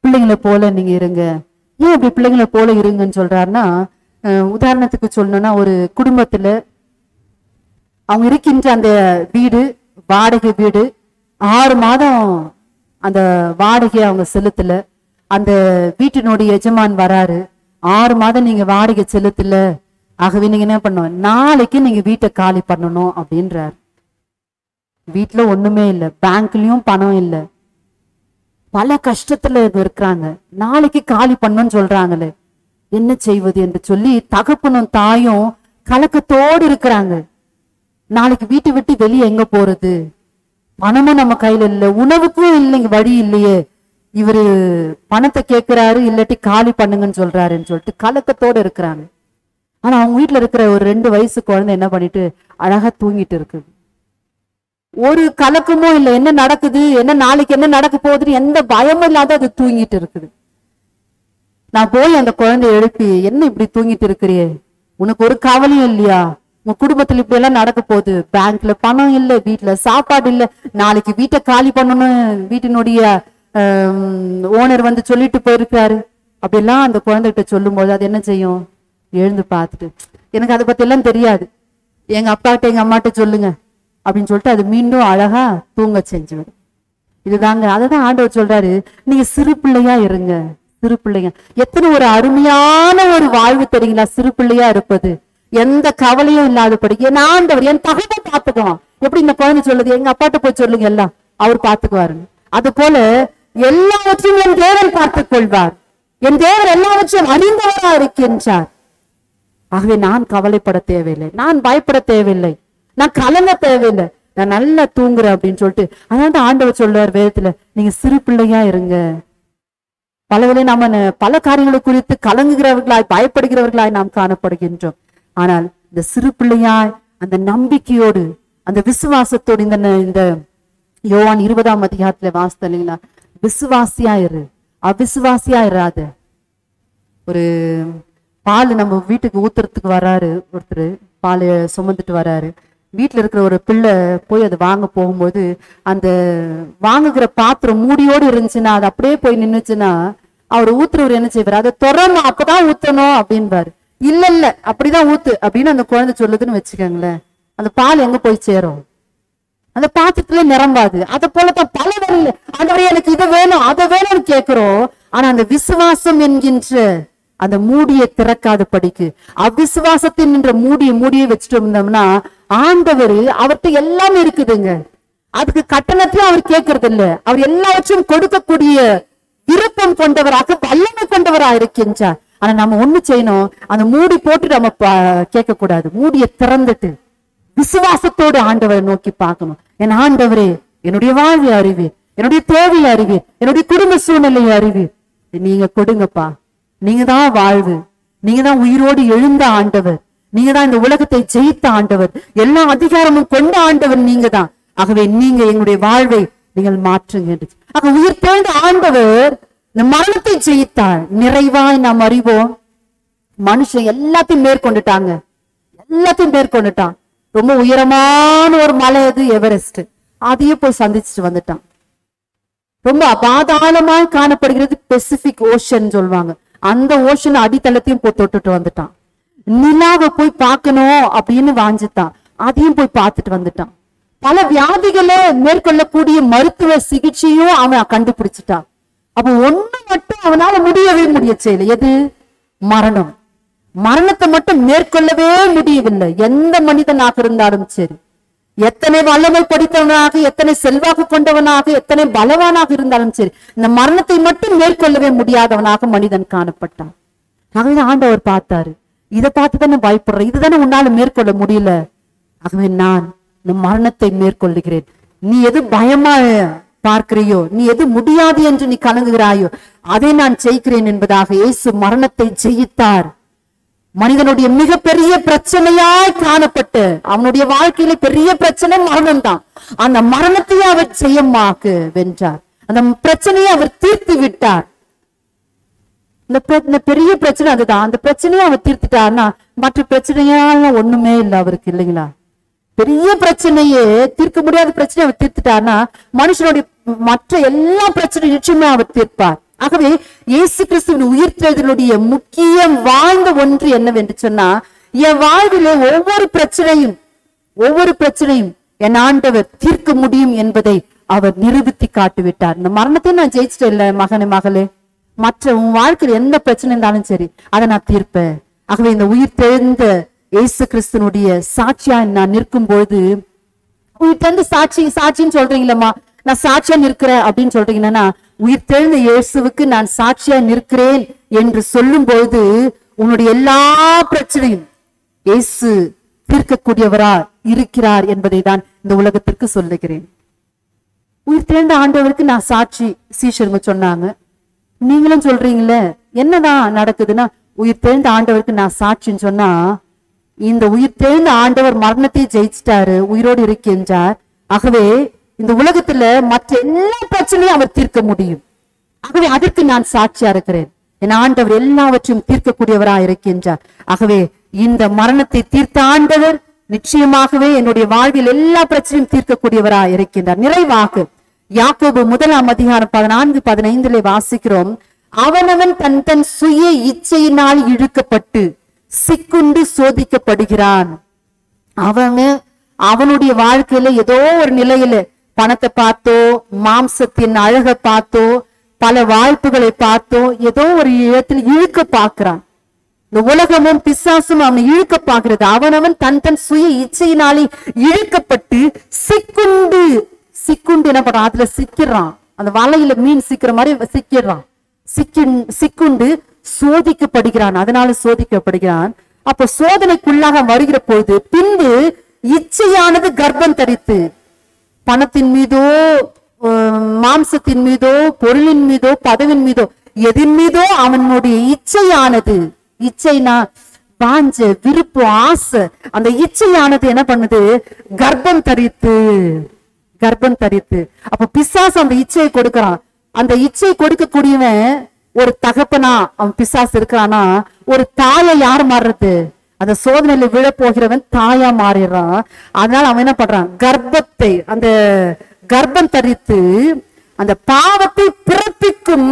பிள்ளைங்களை போல நீங்க இருங்க ஏன் இப்படி பிள்ளைங்களை போல இருங்கன்னு சொல்றாருன்னா அஹ், உதாரணத்துக்கு சொல்லணும்னா ஒரு குடும்பத்துல அவங்க இருக்கின்ற அந்த வீடு வாடகை வீடு ஆறு மாதம் அந்த வாடகையை அவங்க செலுத்தல அந்த வீட்டினுடைய எஜமான் வராரு ஆறு மாதம் நீங்க வாடகை செலுத்தல ஆகவே நீங்க என்ன பண்ணணும் நாளைக்கு நீங்க வீட்டை காலி பண்ணணும் அப்படின்றாரு வீட்டுல ஒண்ணுமே இல்லை பேங்க்லயும் பணம் இல்லை பல கஷ்டத்துல இருக்கிறாங்க நாளைக்கு காலி பண்ணணும்னு சொல்றாங்களே என்ன செய்வது என்று சொல்லி தகப்பனும் தாயும் கலக்கத்தோடு இருக்கிறாங்க நாளைக்கு வீட்டை விட்டு வெளியே எங்க போறது பணமும் நம்ம கையில இல்ல உணவுக்கும் இல்லைங்க வழி இல்லையே இவரு பணத்தை கேட்கிறாரு இல்லாட்டி காலி பண்ணுங்கன்னு சொல்றாருன்னு சொல்லிட்டு கலக்கத்தோட இருக்கிறாங்க ஆனா அவங்க வீட்டுல இருக்கிற ஒரு ரெண்டு வயசு குழந்தை என்ன பண்ணிட்டு அழகா தூங்கிட்டு இருக்குது ஒரு கலக்கமும் இல்லை என்ன நடக்குது என்ன நாளைக்கு என்ன நடக்க போகுதுன்னு எந்த பயமும் இல்லாத அது தூங்கிட்டு இருக்குது நான் போய் அந்த குழந்தைய எழுப்பி என்ன இப்படி தூங்கிட்டு இருக்கிறியே உனக்கு ஒரு கவலையும் இல்லையா உங்க குடும்பத்துல இப்படி எல்லாம் நடக்க போகுது பேங்க்ல பணம் இல்ல வீட்டுல சாப்பாடு இல்ல நாளைக்கு வீட்டை காலி பண்ணணும் வீட்டினுடைய ஓனர் வந்து சொல்லிட்டு போயிருக்காரு அப்படிலாம் அந்த குழந்தைகிட்ட சொல்லும்போது அது என்ன செய்யும் எழுந்து பார்த்துட்டு எனக்கு அதை பத்தி எல்லாம் தெரியாது எங்க அப்பாட்ட எங்க அம்மாட்ட சொல்லுங்க அப்படின்னு சொல்லிட்டு அது மீண்டும் அழகா தூங்க செஞ்சுவிடும் இதுதாங்க அததான் ஆண்டவர் சொல்றாரு நீங்க சிறு பிள்ளையா இருங்க சிறு பிள்ளைங்க எத்தனை ஒரு அருமையான ஒரு வாழ்வு தெரியுங்களா சிறு பிள்ளையா இருப்பது எந்த கவலையும் இல்லாதபடி என் ஆண்டவர் என் தகவலை பார்த்துக்குவான் எப்படி இந்த குழந்தை சொல்லுது எங்க அப்பாட்ட போய் சொல்லுங்க எல்லாம் அவர் பார்த்துக்குவாருங்க அது போல எல்லாவற்றையும் என் தேவன் பார்த்துக் கொள்வார் என் தேவன் எல்லாவற்றையும் அறிந்தவரா இருக்கின்றார் ஆகவே நான் கவலைப்பட தேவையில்லை நான் பயப்பட தேவையில்லை நான் கலங்க தேவையில்லை நான் நல்லா தூங்குறேன் அப்படின்னு சொல்லிட்டு அதனால தான் ஆண்டவர் சொல்றார் வேதத்துல நீங்க சிறு பிள்ளையா இருங்க பலவேளை நாம ந- பல காரியங்களை குறித்து கலங்குகிறவர்களாய் பயப்படுகிறவர்களாய் நாம் காணப்படுகின்றோம் ஆனால் இந்த சிறு பிள்ளையாய் அந்த நம்பிக்கையோடு அந்த விசுவாசத்தோடு இந்த ந- இந்த யோவான் இருபதாம் அதிகாரத்துல வாசித்த இல்லைங்களா விசுவாசியா இரு அவிசுவாசியா இராத ஒரு பால் நம்ம வீட்டுக்கு ஊத்துறதுக்கு வராரு ஒருத்தர் பால் சுமந்துட்டு வராரு வீட்டுல இருக்கிற ஒரு பிள்ளை போய் அதை வாங்க போகும்போது அந்த வாங்குகிற பாத்திரம் மூடியோடு இருந்துச்சுன்னா அது அப்படியே போய் நின்னுச்சுன்னா அவர் ஊத்துறவர் என்ன செய்வார் அதை தொடரணும் அப்பதான் ஊத்தணும் அப்படின்பாரு இல்ல இல்ல அப்படிதான் ஊத்து அப்படின்னு அந்த குழந்தை சொல்லுதுன்னு வச்சுக்கோங்களேன் அந்த பால் எங்க போய் சேரும் அந்த பாத்திரத்துல நிரம்பாது அதை போலதான் பல வரையில ஆண்டவரே எனக்கு இதை வேணும் அதை வேணும்னு கேட்கிறோம் ஆனா அந்த விசுவாசம் என்கின்ற அந்த மூடியை திறக்காத படிக்கு அவிசுவாசத்தின் என்ற மூடியை மூடியை வச்சுட்டு இருந்தோம்னா ஆண்டவர் அவர்கிட்ட எல்லாமே இருக்குதுங்க அதுக்கு கட்டணத்தையும் அவர் கேட்கறது இல்ல அவர் எல்லாவற்றையும் கொடுக்கக்கூடிய விருப்பம் கொண்டவராக வல்லமை கொண்டவரா இருக்கின்றார் ஆனா நம்ம ஒண்ணு செய்யணும் அந்த மூடி போட்டு நம்ம கேட்க கூடாது மூடியை திறந்துட்டு விசுவாசத்தோடு ஆண்டவரை நோக்கி பார்க்கணும் என் ஆண்டவரே என்னுடைய வாழ்வை அறிவீர் என்னுடைய தேவையை அறிவீர் என்னுடைய குடும்ப சூழ்நிலையை அறிவீர் நீங்க கொடுங்கப்பா நீங்க தான் வாழ்வு நீங்க தான் உயிரோடு எழுந்த ஆண்டவர் நீங்க தான் இந்த உலகத்தை ஜெயித்த ஆண்டவர் எல்லா அதிகாரமும் கொண்ட ஆண்டவர் நீங்க தான் ஆகவே நீங்க எங்களுடைய வாழ்வை நீங்கள் மாற்றுங்க என்று ஆக உயிர் தேர்ந்த ஆண்டவர் இந்த மரணத்தை ஜெயித்தார் நிறைவாய் நாம் அறிவோம் மனுஷன் எல்லாத்தையும் மேற்கொண்டுட்டாங்க எல்லாத்தையும் மேற்கொண்டுட்டான் ரொம்ப உயரமான ஒரு மலை அது எவரெஸ்ட் அதையும் போய் சந்திச்சுட்டு வந்துட்டான் ரொம்ப அபாதாளமாய் காணப்படுகிறது பெசிபிக் ஓஷன் சொல்லுவாங்க அந்த ஓஷன் அடித்தளத்தையும் போய் தொட்டுட்டு வந்துட்டான் நிலாவை போய் பார்க்கணும் அப்படின்னு வாஞ்சிட்டான் அதையும் போய் பார்த்துட்டு வந்துட்டான் பல வியாதிகளை மேற்கொள்ளக்கூடிய மருத்துவ சிகிச்சையும் அவன் கண்டுபிடிச்சிட்டான் அப்ப ஒண்ணு மட்டும் அவனால முடியவே முடிய செய்யல எது மரணம் மரணத்தை மட்டும் மேற்கொள்ளவே முடியவில்லை எந்த மனிதனாக இருந்தாலும் சரி எத்தனை வல்லமை படித்தவனாக எத்தனை செல்வாக்கு கொண்டவனாக எத்தனை பலவானாக இருந்தாலும் சரி இந்த மரணத்தை மட்டும் மேற்கொள்ளவே முடியாதவனாக மனிதன் காணப்பட்டான் ஆகவே ஆண்டவர் பார்த்தாரு இதை பார்த்து தானே பயப்படுறேன் இதுதானே உன்னால மேற்கொள்ள முடியல ஆகவே நான் இந்த மரணத்தை மேற்கொள்ளுகிறேன் நீ எது பயமா பார்க்கிறியோ நீ எது முடியாது என்று நீ கலங்குகிறாயோ அதை நான் ஜெயிக்கிறேன் என்பதாக இயேசு மரணத்தை ஜெயித்தார் மனிதனுடைய மிகப்பெரிய பிரச்சனையாய் காணப்பட்டு அவனுடைய வாழ்க்கையில பெரிய பிரச்சனை மரணம் தான் அந்த மரணத்தையே அவர் ஜெயமாக்கு வென்றார் அந்த பிரச்சனையை அவர் தீர்த்து விட்டார் இந்த பெ- இந்த பெரிய பிரச்சனை அதுதான் அந்த பிரச்சனையை அவர் தீர்த்துட்டார்னா மற்ற பிரச்சனையால ஒண்ணுமே இல்லை அவருக்கு இல்லைங்களா பெரிய பிரச்சனையே தீர்க்க முடியாத பிரச்சனையை அவர் தீர்த்துட்டார்னா மனுஷனுடைய மற்ற எல்லா பிரச்சனையும் நிச்சயமா அவர் தீர்ப்பார் ஆகவே இயேசு கிறிஸ்துவின் உயிர்த்தெழுதலுடைய முக்கியம் வாழ்ந்த ஒன்று என்னவென்று சொன்னா என் வாழ்விலே ஒவ்வொரு பிரச்சனையும் ஒவ்வொரு பிரச்சனையும் என் ஆண்டவர் தீர்க்க முடியும் என்பதை அவர் நிரூபித்து காட்டிவிட்டார் இந்த மரணத்தை நான் ஜெயிச்சிட்டேன் இல்ல மகனே மகளே மற்ற உன் வாழ்க்கையில் எந்த பிரச்சனை இருந்தாலும் சரி அதை நான் தீர்ப்பேன் ஆகவே இந்த உயிர் தெழுந்த இயேசு கிறிஸ்துனுடைய சாட்சியா நான் நிற்கும் பொழுது உயிர் தெழுந்த சாட்சி சாட்சின்னு சொல்றீங்களம்மா நான் சாட்சியா நிற்கிறேன் அப்படின்னு சொல்றீங்கன்னா உயிர் தெழுந்த இயேசுவுக்கு நான் சாட்சியா நிற்கிறேன் என்று சொல்லும் பொழுது உன்னுடைய எல்லா பிரச்சனையும் இயேசு தீர்க்கக்கூடியவரா இருக்கிறார் என்பதை தான் இந்த உலகத்திற்கு சொல்லுகிறேன் உயிர் தேர்ந்த ஆண்டவருக்கு நான் சாட்சி சீஷருங்க சொன்னாங்க நீங்களும் சொல்றீங்களே என்னதான் நடக்குதுன்னா உயிர் தேர்ந்த ஆண்டவருக்கு நான் சாட்சின்னு சொன்னா இந்த உயிர் தேர்ந்த ஆண்டவர் மரணத்தை ஜெயிச்சிட்டாரு உயிரோடு இருக்கின்றார் ஆகவே இந்த உலகத்துல மற்ற எல்லா பிரச்சனையும் அவர் தீர்க்க முடியும் ஆகவே அதற்கு நான் சாட்சியா இருக்கிறேன் என் ஆண்டவர் எல்லாவற்றையும் தீர்க்கக்கூடியவரா இருக்கின்றார் ஆகவே இந்த மரணத்தை தீர்த்த ஆண்டவர் நிச்சயமாகவே என்னுடைய வாழ்வில் எல்லா பிரச்சனையும் தீர்க்கக்கூடியவரா இருக்கின்றார் நிறைவாக யாக்கோபு முதலாம் அதிகாரம் பதினான்கு பதினைந்திலே வாசிக்கிறோம் அவனவன் தன் தன் சுய இச்சையினால் இழுக்கப்பட்டு சிக்குண்டு சோதிக்கப்படுகிறான் அவன் அவனுடைய வாழ்க்கையில ஏதோ ஒரு நிலையில பணத்தை பார்த்தோ மாம்சத்தின் அழகை பார்த்தோ பல வாய்ப்புகளை பார்த்தோ ஏதோ ஒரு இடத்துல இழுக்க பார்க்கிறான் இந்த உலகமும் பிசாசும் அவனை இழுக்க பார்க்கிறது அவனவன் தன் தன் சுய இச்சையினாலே இழுக்கப்பட்டு சிக்குண்டு சிக்குண்டு என்ன பண்றான் அதுல சிக்கிறான் அந்த வலையில மீன் சிக்கிற மாதிரி சிக்கிறான் சிக்கின் சிக்குண்டு சோதிக்கப்படுகிறான் அதனால சோதிக்கப்படுகிறான் அப்ப சோதனைக்குள்ளாக வருகிற பொழுது பின்பு இச்சையானது கர்ப்பம் தரித்து பணத்தின் மீதோ அஹ், மாம்சத்தின் மீதோ பொருளின் மீதோ பதவின் மீதோ எதின் மீதோ அவனுடைய இச்சையானது இச்சைனா வாஞ்ச விருப்பு ஆசை அந்த இச்சையானது என்ன பண்ணுது கர்ப்பம் தரித்து கர்ப்பம் தரித்து அப்ப பிசாசு அந்த இச்சையை கொடுக்கறான் அந்த இச்சை கொடுக்கக்கூடியவன் ஒரு தகப்பனா அவன் பிசாசு இருக்கிறானா ஒரு தாயை யார் மாறுறது அந்த சோதனையில விழ போகிறவன் தாயா மாறிடுறான் அதனால அவன் என்ன பண்றான் கர்ப்பத்தை அந்த கர்ப்பம் தரித்து அந்த பாவத்தை பிறப்பிக்கும்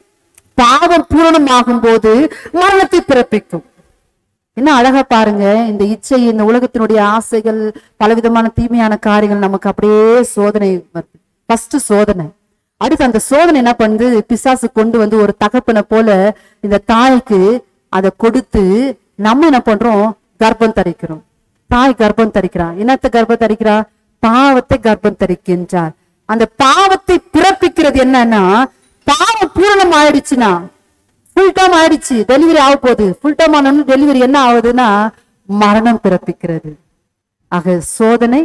பாவம் பூரணமாகும் போது மரணத்தை பிறப்பிக்கும் என்ன அழகா பாருங்க இந்த இச்சை இந்த உலகத்தினுடைய ஆசைகள் பலவிதமான தீமையான காரியங்கள் நமக்கு அப்படியே சோதனை வருது ஃபர்ஸ்ட் சோதனை அடுத்து அந்த சோதனை என்ன பண்ணுது பிசாசு கொண்டு வந்து ஒரு தகப்பனை போல இந்த தாய்க்கு அதை கொடுத்து நம்ம என்ன பண்றோம் கர்ப்பம் தரிக்கிறோம் தாய் கர்ப்பம் தரிக்கிறா என்னத்தை கர்ப்பம் தரிக்கிறா பாவத்தை கர்ப்பம் தரிக்கின்றார் அந்த பாவத்தை பிறப்பிக்கிறது என்னன்னா பாவம் பூரணம் ஆயிடுச்சுன்னா ஃபுல் டைம் ஆயிடுச்சு டெலிவரி ஆக போகுது ஃபுல் டைம் ஆனோன்னு டெலிவரி என்ன ஆகுதுன்னா மரணம் பிறப்பிக்கிறது ஆக சோதனை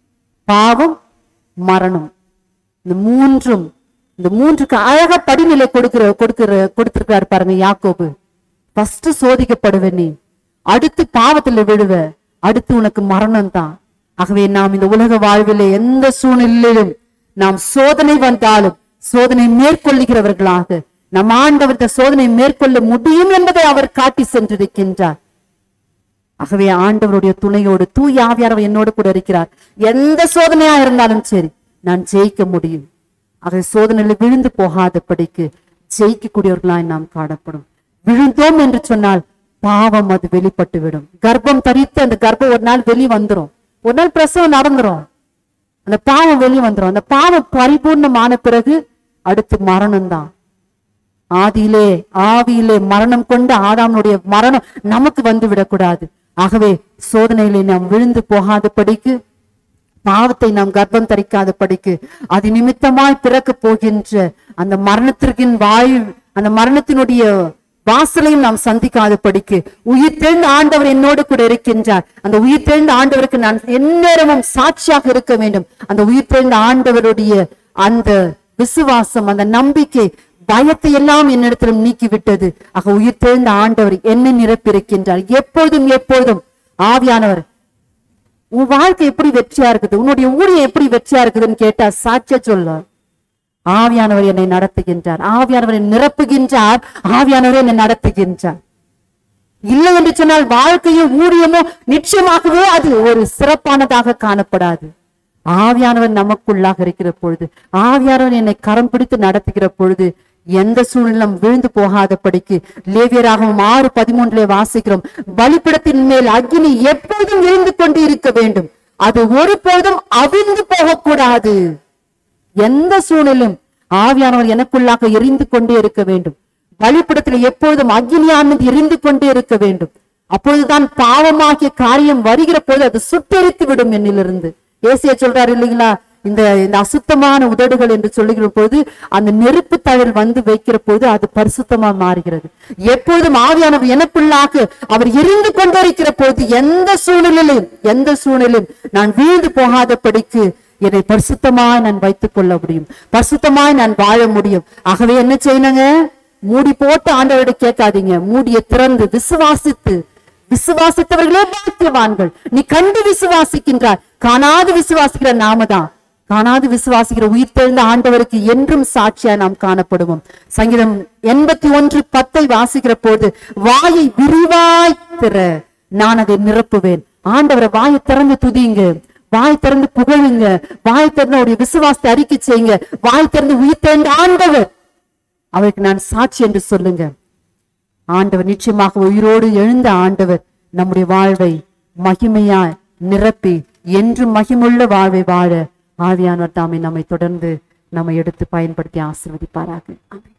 பாவம் மரணம் இந்த மூன்றும் இந்த மூன்றுக்கு அழகா படிநிலை கொடுக்கிற கொடுக்கிற கொடுத்திருக்காரு பாருங்க யாக்கோபு ஃபர்ஸ்ட் சோதிக்கப்படுவ நீ அடுத்து பாவத்துல விழுவ அடுத்து உனக்கு மரணம் தான் ஆகவே நாம் இந்த உலக வாழ்விலே எந்த சூழ்நிலையிலும் நாம் சோதனை வந்தாலும் சோதனை மேற்கொள்ளுகிறவர்களாக நம் ஆண்டவர் இந்த சோதனை மேற்கொள்ள முடியும் என்பதை அவர் காட்டி சென்றிருக்கின்றார் ஆகவே ஆண்டவருடைய துணையோடு தூய் ஆவியானவர் என்னோடு கூட இருக்கிறார் எந்த சோதனையா இருந்தாலும் சரி நான் ஜெயிக்க முடியும் ஆகவே சோதனையில விழுந்து போகாதபடிக்கு ஜெயிக்கக்கூடியவர்களாய் நாம் காணப்படும் விழுந்தோம் என்று சொன்னால் பாவம் அது வெளிப்பட்டு விடும் கர்ப்பம் தரித்து அந்த கர்ப்பம் ஒரு நாள் வெளி வந்துரும் ஒரு நாள் பிரசவம் நடந்துரும் அந்த பாவம் வெளி வந்துரும் அந்த பாவம் பரிபூர்ணமான பிறகு அடுத்து மரணம் தான் ஆதியிலே ஆவியிலே மரணம் கொண்ட ஆதாமனுடைய மரணம் நமக்கு வந்து விடக்கூடாது ஆகவே சோதனையிலே நாம் விழுந்து போகாதபடிக்கு பாவத்தை நாம் கர்ப்பம் தரிக்காத படிக்கு அது நிமித்தமாய் பிறக்க போகின்ற அந்த மரணத்திற்கின் வாய் அந்த மரணத்தினுடைய வாசலையும் நாம் சந்திக்காத படிக்கு உயிர் தெழுந்த ஆண்டவர் என்னோடு கூட இருக்கின்றார் அந்த உயிர் தெழுந்த ஆண்டவருக்கு நான் எந்நேரமும் சாட்சியாக இருக்க வேண்டும் அந்த உயிர் தெழுந்த ஆண்டவருடைய அந்த விசுவாசம் அந்த நம்பிக்கை பயத்தை எல்லாம் என்னிடத்திலும் நீக்கி விட்டது ஆக உயிர் தெழுந்த ஆண்டவர் என்ன நிரப்பியிருக்கின்றார் எப்பொழுதும் எப்பொழுதும் ஆவியானவர் உன் வாழ்க்கை எப்படி வெற்றியா இருக்குது உன்னுடைய ஊழியம் எப்படி வெற்றியா இருக்குதுன்னு கேட்டா சாட்சிய சொல்ல ஆவியானவர் என்னை நடத்துகின்றார் ஆவியானவர் என்னை நிரப்புகின்றார் ஆவியானவர் என்னை நடத்துகின்றார் இல்லை என்று சொன்னால் வாழ்க்கையும் ஊழியமும் நிச்சயமாகவே அது ஒரு சிறப்பானதாக காணப்படாது ஆவியானவர் நமக்குள்ளாக இருக்கிற பொழுது ஆவியானவர் என்னை கரம் பிடித்து நடத்துகிற பொழுது எந்த சூழ்நிலும் விழுந்து போகாதபடிக்கு லேவியராகவும் ஆறு பதிமூன்றிலே வாசிக்கிறோம் பலிப்பிடத்தின் மேல் அக்னி எப்போதும் விழுந்து கொண்டு இருக்க வேண்டும் அது ஒருபோதும் அவிழ்ந்து போகக்கூடாது எந்த சூழலும் ஆவியானவர் எனக்குள்ளாக எரிந்து கொண்டே இருக்க வேண்டும் பலிப்பிடத்தில் எப்பொழுதும் அக்னியானது எரிந்து கொண்டே இருக்க வேண்டும் அப்பொழுதுதான் பாவமாகிய காரியம் வருகிற போது அது சுட்டெரித்து விடும் என்னிலிருந்து ஏசிய சொல்றாரு இல்லைங்களா இந்த இந்த அசுத்தமான உதடுகள் என்று சொல்லுகிற போது அந்த நெருப்பு தழல் வந்து வைக்கிற போது அது பரிசுத்தமா மாறுகிறது எப்போதும் ஆவியானவர் எனக்குள்ளாக அவர் எரிந்து கொண்டிருக்கிற போது எந்த சூழ்நிலையிலும் எந்த சூழ்நிலையும் நான் வீழ்ந்து போகாதபடிக்கு என்னை பரிசுத்தமாய் நான் வைத்துக் கொள்ள முடியும் பரிசுத்தமாய் நான் வாழ முடியும் ஆகவே என்ன செய்யணுங்க மூடி போட்டு ஆண்டவரிட கேட்காதீங்க மூடியை திறந்து விசுவாசித்து விசுவாசித்தவர்களே பாக்கியவான்கள் நீ கண்டு விசுவாசிக்கின்றாய் காணாது விசுவாசிக்கிற நாம தான் காணாது விசுவாசிக்கிற உயிர் தெழுந்த ஆண்டவருக்கு என்றும் சாட்சியா நாம் காணப்படுவோம் சங்கீதம் எண்பத்தி ஒன்று பத்தை வாசிக்கிற போது வாயை விரிவாய் திற நான் அதை நிரப்புவேன் ஆண்டவரை வாயை திறந்து துதிங்க வாய் திறந்து புகழுங்க வாய் திறந்து அவருடைய விசுவாசத்தை அறிக்கை செய்யுங்க வாய் திறந்து உயிர் தெழுந்த ஆண்டவர் அவருக்கு நான் சாட்சி என்று சொல்லுங்க ஆண்டவர் நிச்சயமாக உயிரோடு எழுந்த ஆண்டவர் நம்முடைய வாழ்வை மகிமையாய் நிரப்பி என்று மகிமுள்ள வாழ்வை வாழ ஆவியானவர் தாமே நம்மை தொடர்ந்து நம்மை எடுத்து பயன்படுத்தி ஆசீர்வதிப்பாராக ஆமென்.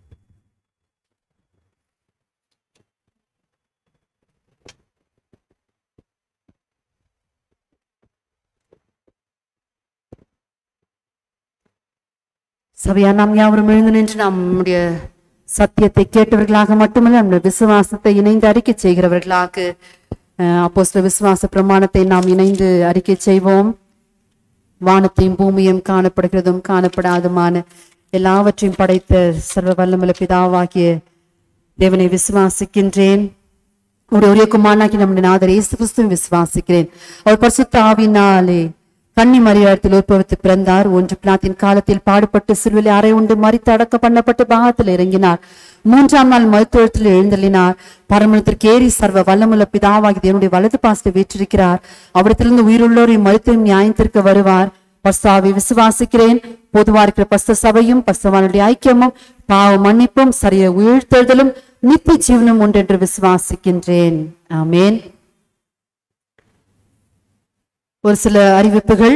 சபையா நாம் யாவரும் எழுந்து நின்று நம்முடைய சத்தியத்தை கேட்டவர்களாக மட்டுமல்ல நம்முடைய விசுவாசத்தை இணைந்து அறிக்கை செய்கிறவர்களாக அப்போ விசுவாச பிரமாணத்தை நாம் இணைந்து அறிக்கை செய்வோம் வானத்தையும் பூமியும் காணப்படுகிறதும் காணப்படாதுமான எல்லாவற்றையும் படைத்த சர்வ வல்லமல பிதாவாகிய தேவனை விசுவாசிக்கின்றேன் ஒரு ஒரே குமாரனாகி நம்முடைய நாதர் இயேசு கிறிஸ்துவை விசுவாசிக்கிறேன் அவர் பரிசுத்த ஆவினாலே கன்னி மரியாதத்தில் உற்பவித்து பிறந்தார் ஒன்று பிளாத்தின் காலத்தில் பாடுபட்டு சிறுவிலை அறை உண்டு மறித்து அடக்க பண்ணப்பட்டு பாகத்தில் இறங்கினார் மூன்றாம் நாள் மருத்துவத்தில் எழுந்தள்ளினார் பரமணத்திற்கு ஏறி சர்வ வல்லமுள்ள பிதாவாகி தேவனுடைய வலது பாசத்தை வீற்றிருக்கிறார் அவரிடத்திலிருந்து உயிருள்ளோரை மருத்துவம் நியாயத்திற்கு வருவார் பஸ்தாவை விசுவாசிக்கிறேன் பொதுவா இருக்கிற பஸ்த சபையும் பஸ்தவானுடைய ஐக்கியமும் பாவ மன்னிப்பும் சரிய உயிர்த்தெழுதலும் நித்திய ஜீவனும் ஒன்றென்று விசுவாசிக்கின்றேன் ஆமேன் ஒரு சில அறிவிப்புகள்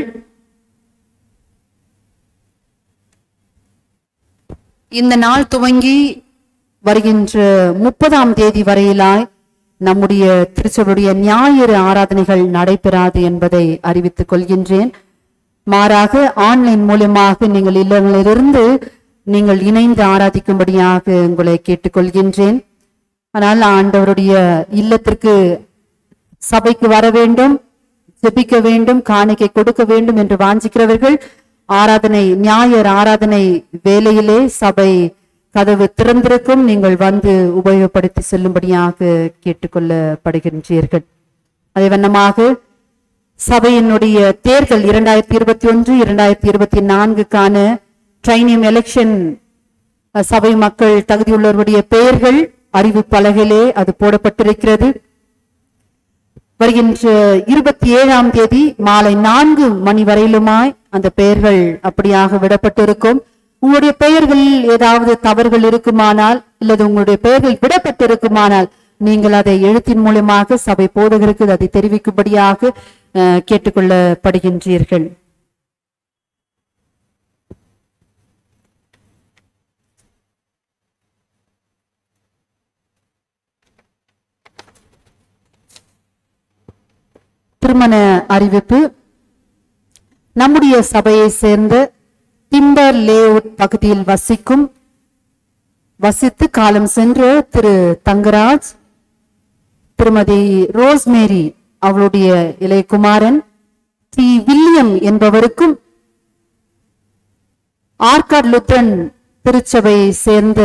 இந்த நாள் துவங்கி வருகின்ற முப்பதாம் தேதி வரையிலாய் நம்முடைய திருச்சபையுடைய ஞாயிறு ஆராதனைகள் நடைபெறாது என்பதை அறிவித்துக் கொள்கின்றேன் மாறாக ஆன்லைன் மூலமாக நீங்கள் இல்லங்களிலிருந்து நீங்கள் இணைந்து ஆராதிக்கும்படியாக உங்களை கேட்டுக்கொள்கின்றேன் ஆனால் ஆண்டவருடைய இல்லத்திற்கு சபைக்கு வர வேண்டும் ஜெபிக்க வேண்டும் காணிக்கை கொடுக்க வேண்டும் என்று வாஞ்சிக்கிறவர்கள் ஆராதனை ஞாயிறு ஆராதனை வேலையிலே சபை கதவு திறந்திருக்கும் நீங்கள் வந்து உபயோகப்படுத்தி செல்லும்படியாக கேட்டுக்கொள்ளப்படுகின்றீர்கள் அதே வண்ணமாக சபையினுடைய தேர்தல் இரண்டாயிரத்தி இருபத்தி ஒன்று இரண்டாயிரத்தி இருபத்தி நான்குக்கான ட்ரைனிங் எலெக்ஷன் சபை மக்கள் தகுதியுள்ளவருடைய பெயர்கள் அறிவு பலகையிலே அது போடப்பட்டிருக்கிறது வருகின்ற இருபத்தி ஏழாம் தேதி மாலை நான்கு மணி வரையிலுமாய் அந்த பெயர்கள் அப்படியாக விடப்பட்டிருக்கும் உங்களுடைய பெயர்களில் ஏதாவது தவறுகள் இருக்குமானால் அல்லது உங்களுடைய பெயர்கள் விடப்பட்டிருக்குமானால் நீங்கள் அதை எழுத்தின் மூலமாக சபை போதகருக்கு அதை தெரிவிக்கும்படியாக அஹ், கேட்டுக்கொள்ளப்படுகின்றீர்கள் திருமண அறிவிப்பு நம்முடைய சபையை சேர்ந்த டிம்பர் லேஅவுட் பகுதியில் வசிக்கும் வசித்து காலம் சென்ற திரு தங்கராஜ் திருமதி ரோஸ்மேரி அவளுடைய இளையகுமாரன் டி வில்லியம் என்பவருக்கும் ஆர்காட் லுத்தரன் திருச்சபையை சேர்ந்த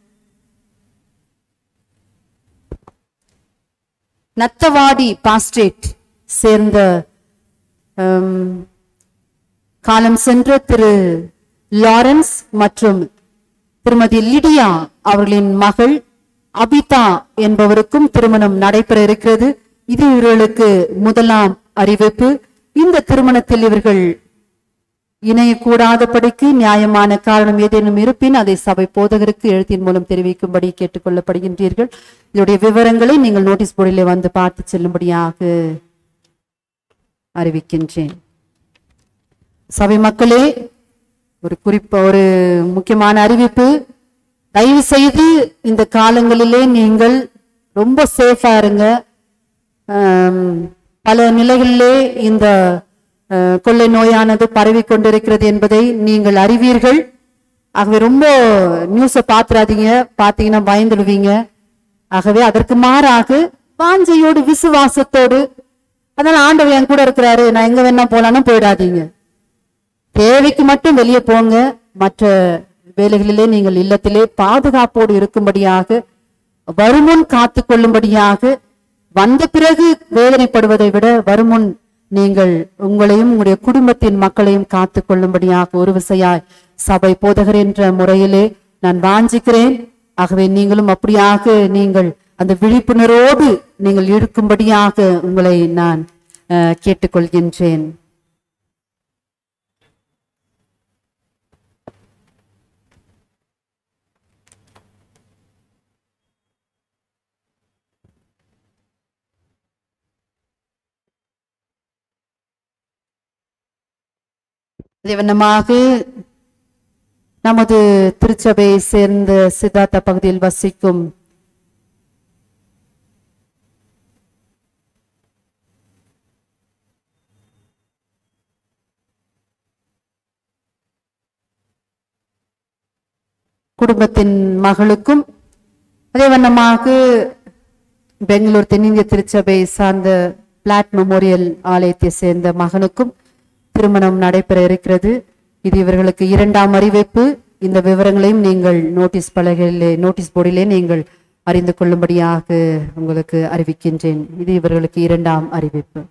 நத்தவாடி பாஸ்டேட் சேர்ந்த ஹம், காலம் சென்ற திரு லாரன்ஸ் மற்றும் திருமதி லிடியா அவர்களின் மகள் அபிதா என்பவருக்கும் திருமணம் நடைபெற இருக்கிறது இது இவர்களுக்கு முதலாம் அறிவிப்பு இந்த திருமணத்தில் இவர்கள் இணையக்கூடாதபடிக்கு நியாயமான காரணம் ஏதேனும் இருப்பின் அதை சபை போதகருக்கு எழுத்தின் மூலம் தெரிவிக்கும்படி கேட்டுக்கொள்ளப்படுகின்றீர்கள் இதனுடைய விவரங்களை நீங்கள் நோட்டீஸ் போர்டிலே வந்து பார்த்து செல்லும்படியாக அறிவிக்கின்றேன் சபை மக்களே ஒரு குறிப்பு ஒரு முக்கியமான அறிவிப்பு தயவு செய்து இந்த காலங்களிலே நீங்கள் ரொம்ப சேஃபா இருங்க ஆம், பல நிலைகளிலே இந்த அஹ், கொள்ளை நோயானது பரவி கொண்டிருக்கிறது என்பதை நீங்கள் அறிவீர்கள் ஆகவே ரொம்ப நியூஸை பார்த்துறாதீங்க பார்த்தீங்கன்னா பயந்துடுவீங்க ஆகவே அதற்கு மாறாக வாஞ்சையோடு விசுவாசத்தோடு அதனால ஆண்டவர் என் கூட இருக்கிறாரு நான் எங்க வேணா போலான்னு போயிடாதீங்க தேவைக்கு மட்டும் வெளியே போங்க மற்ற வேலைகளிலே நீங்கள் இல்லத்திலே பாதுகாப்போடு இருக்கும்படியாக வருமுன் காத்து கொள்ளும்படியாக வந்த பிறகு வேதனைப்படுவதை விட வருமுன் நீங்கள் உங்களையும் உங்களுடைய குடும்பத்தின் மக்களையும் காத்து கொள்ளும்படியாக ஒரு விசையாய் சபை போதகர் என்ற முறையிலே நான் வாஞ்சிக்கிறேன் ஆகவே நீங்களும் அப்படியாக நீங்கள் அந்த விழிப்புணர்வோடு நீங்கள் இருக்கும்படியாக உங்களை நான் அஹ், கேட்டுக்கொள்கின்றேன் தேவனமாக நமது திருச்சபையை சேர்ந்த சித்தார்த்த பகுதியில் வசிக்கும் குடும்பத்தின் மகளுக்கும் அதே வண்ணமாக பெங்களூர் தென்னிந்திய திருச்சபை சார்ந்த பிளாட் மெமோரியல் ஆலயத்தை சேர்ந்த மகனுக்கும் திருமணம் நடைபெற இருக்கிறது இது இவர்களுக்கு இரண்டாம் அறிவிப்பு இந்த விவரங்களையும் நீங்கள் நோட்டீஸ் பலகையிலே நோட்டீஸ் போர்டிலே நீங்கள் அறிந்து கொள்ளும்படியாக உங்களுக்கு அறிவிக்கின்றேன் இது இவர்களுக்கு இரண்டாம் அறிவிப்பு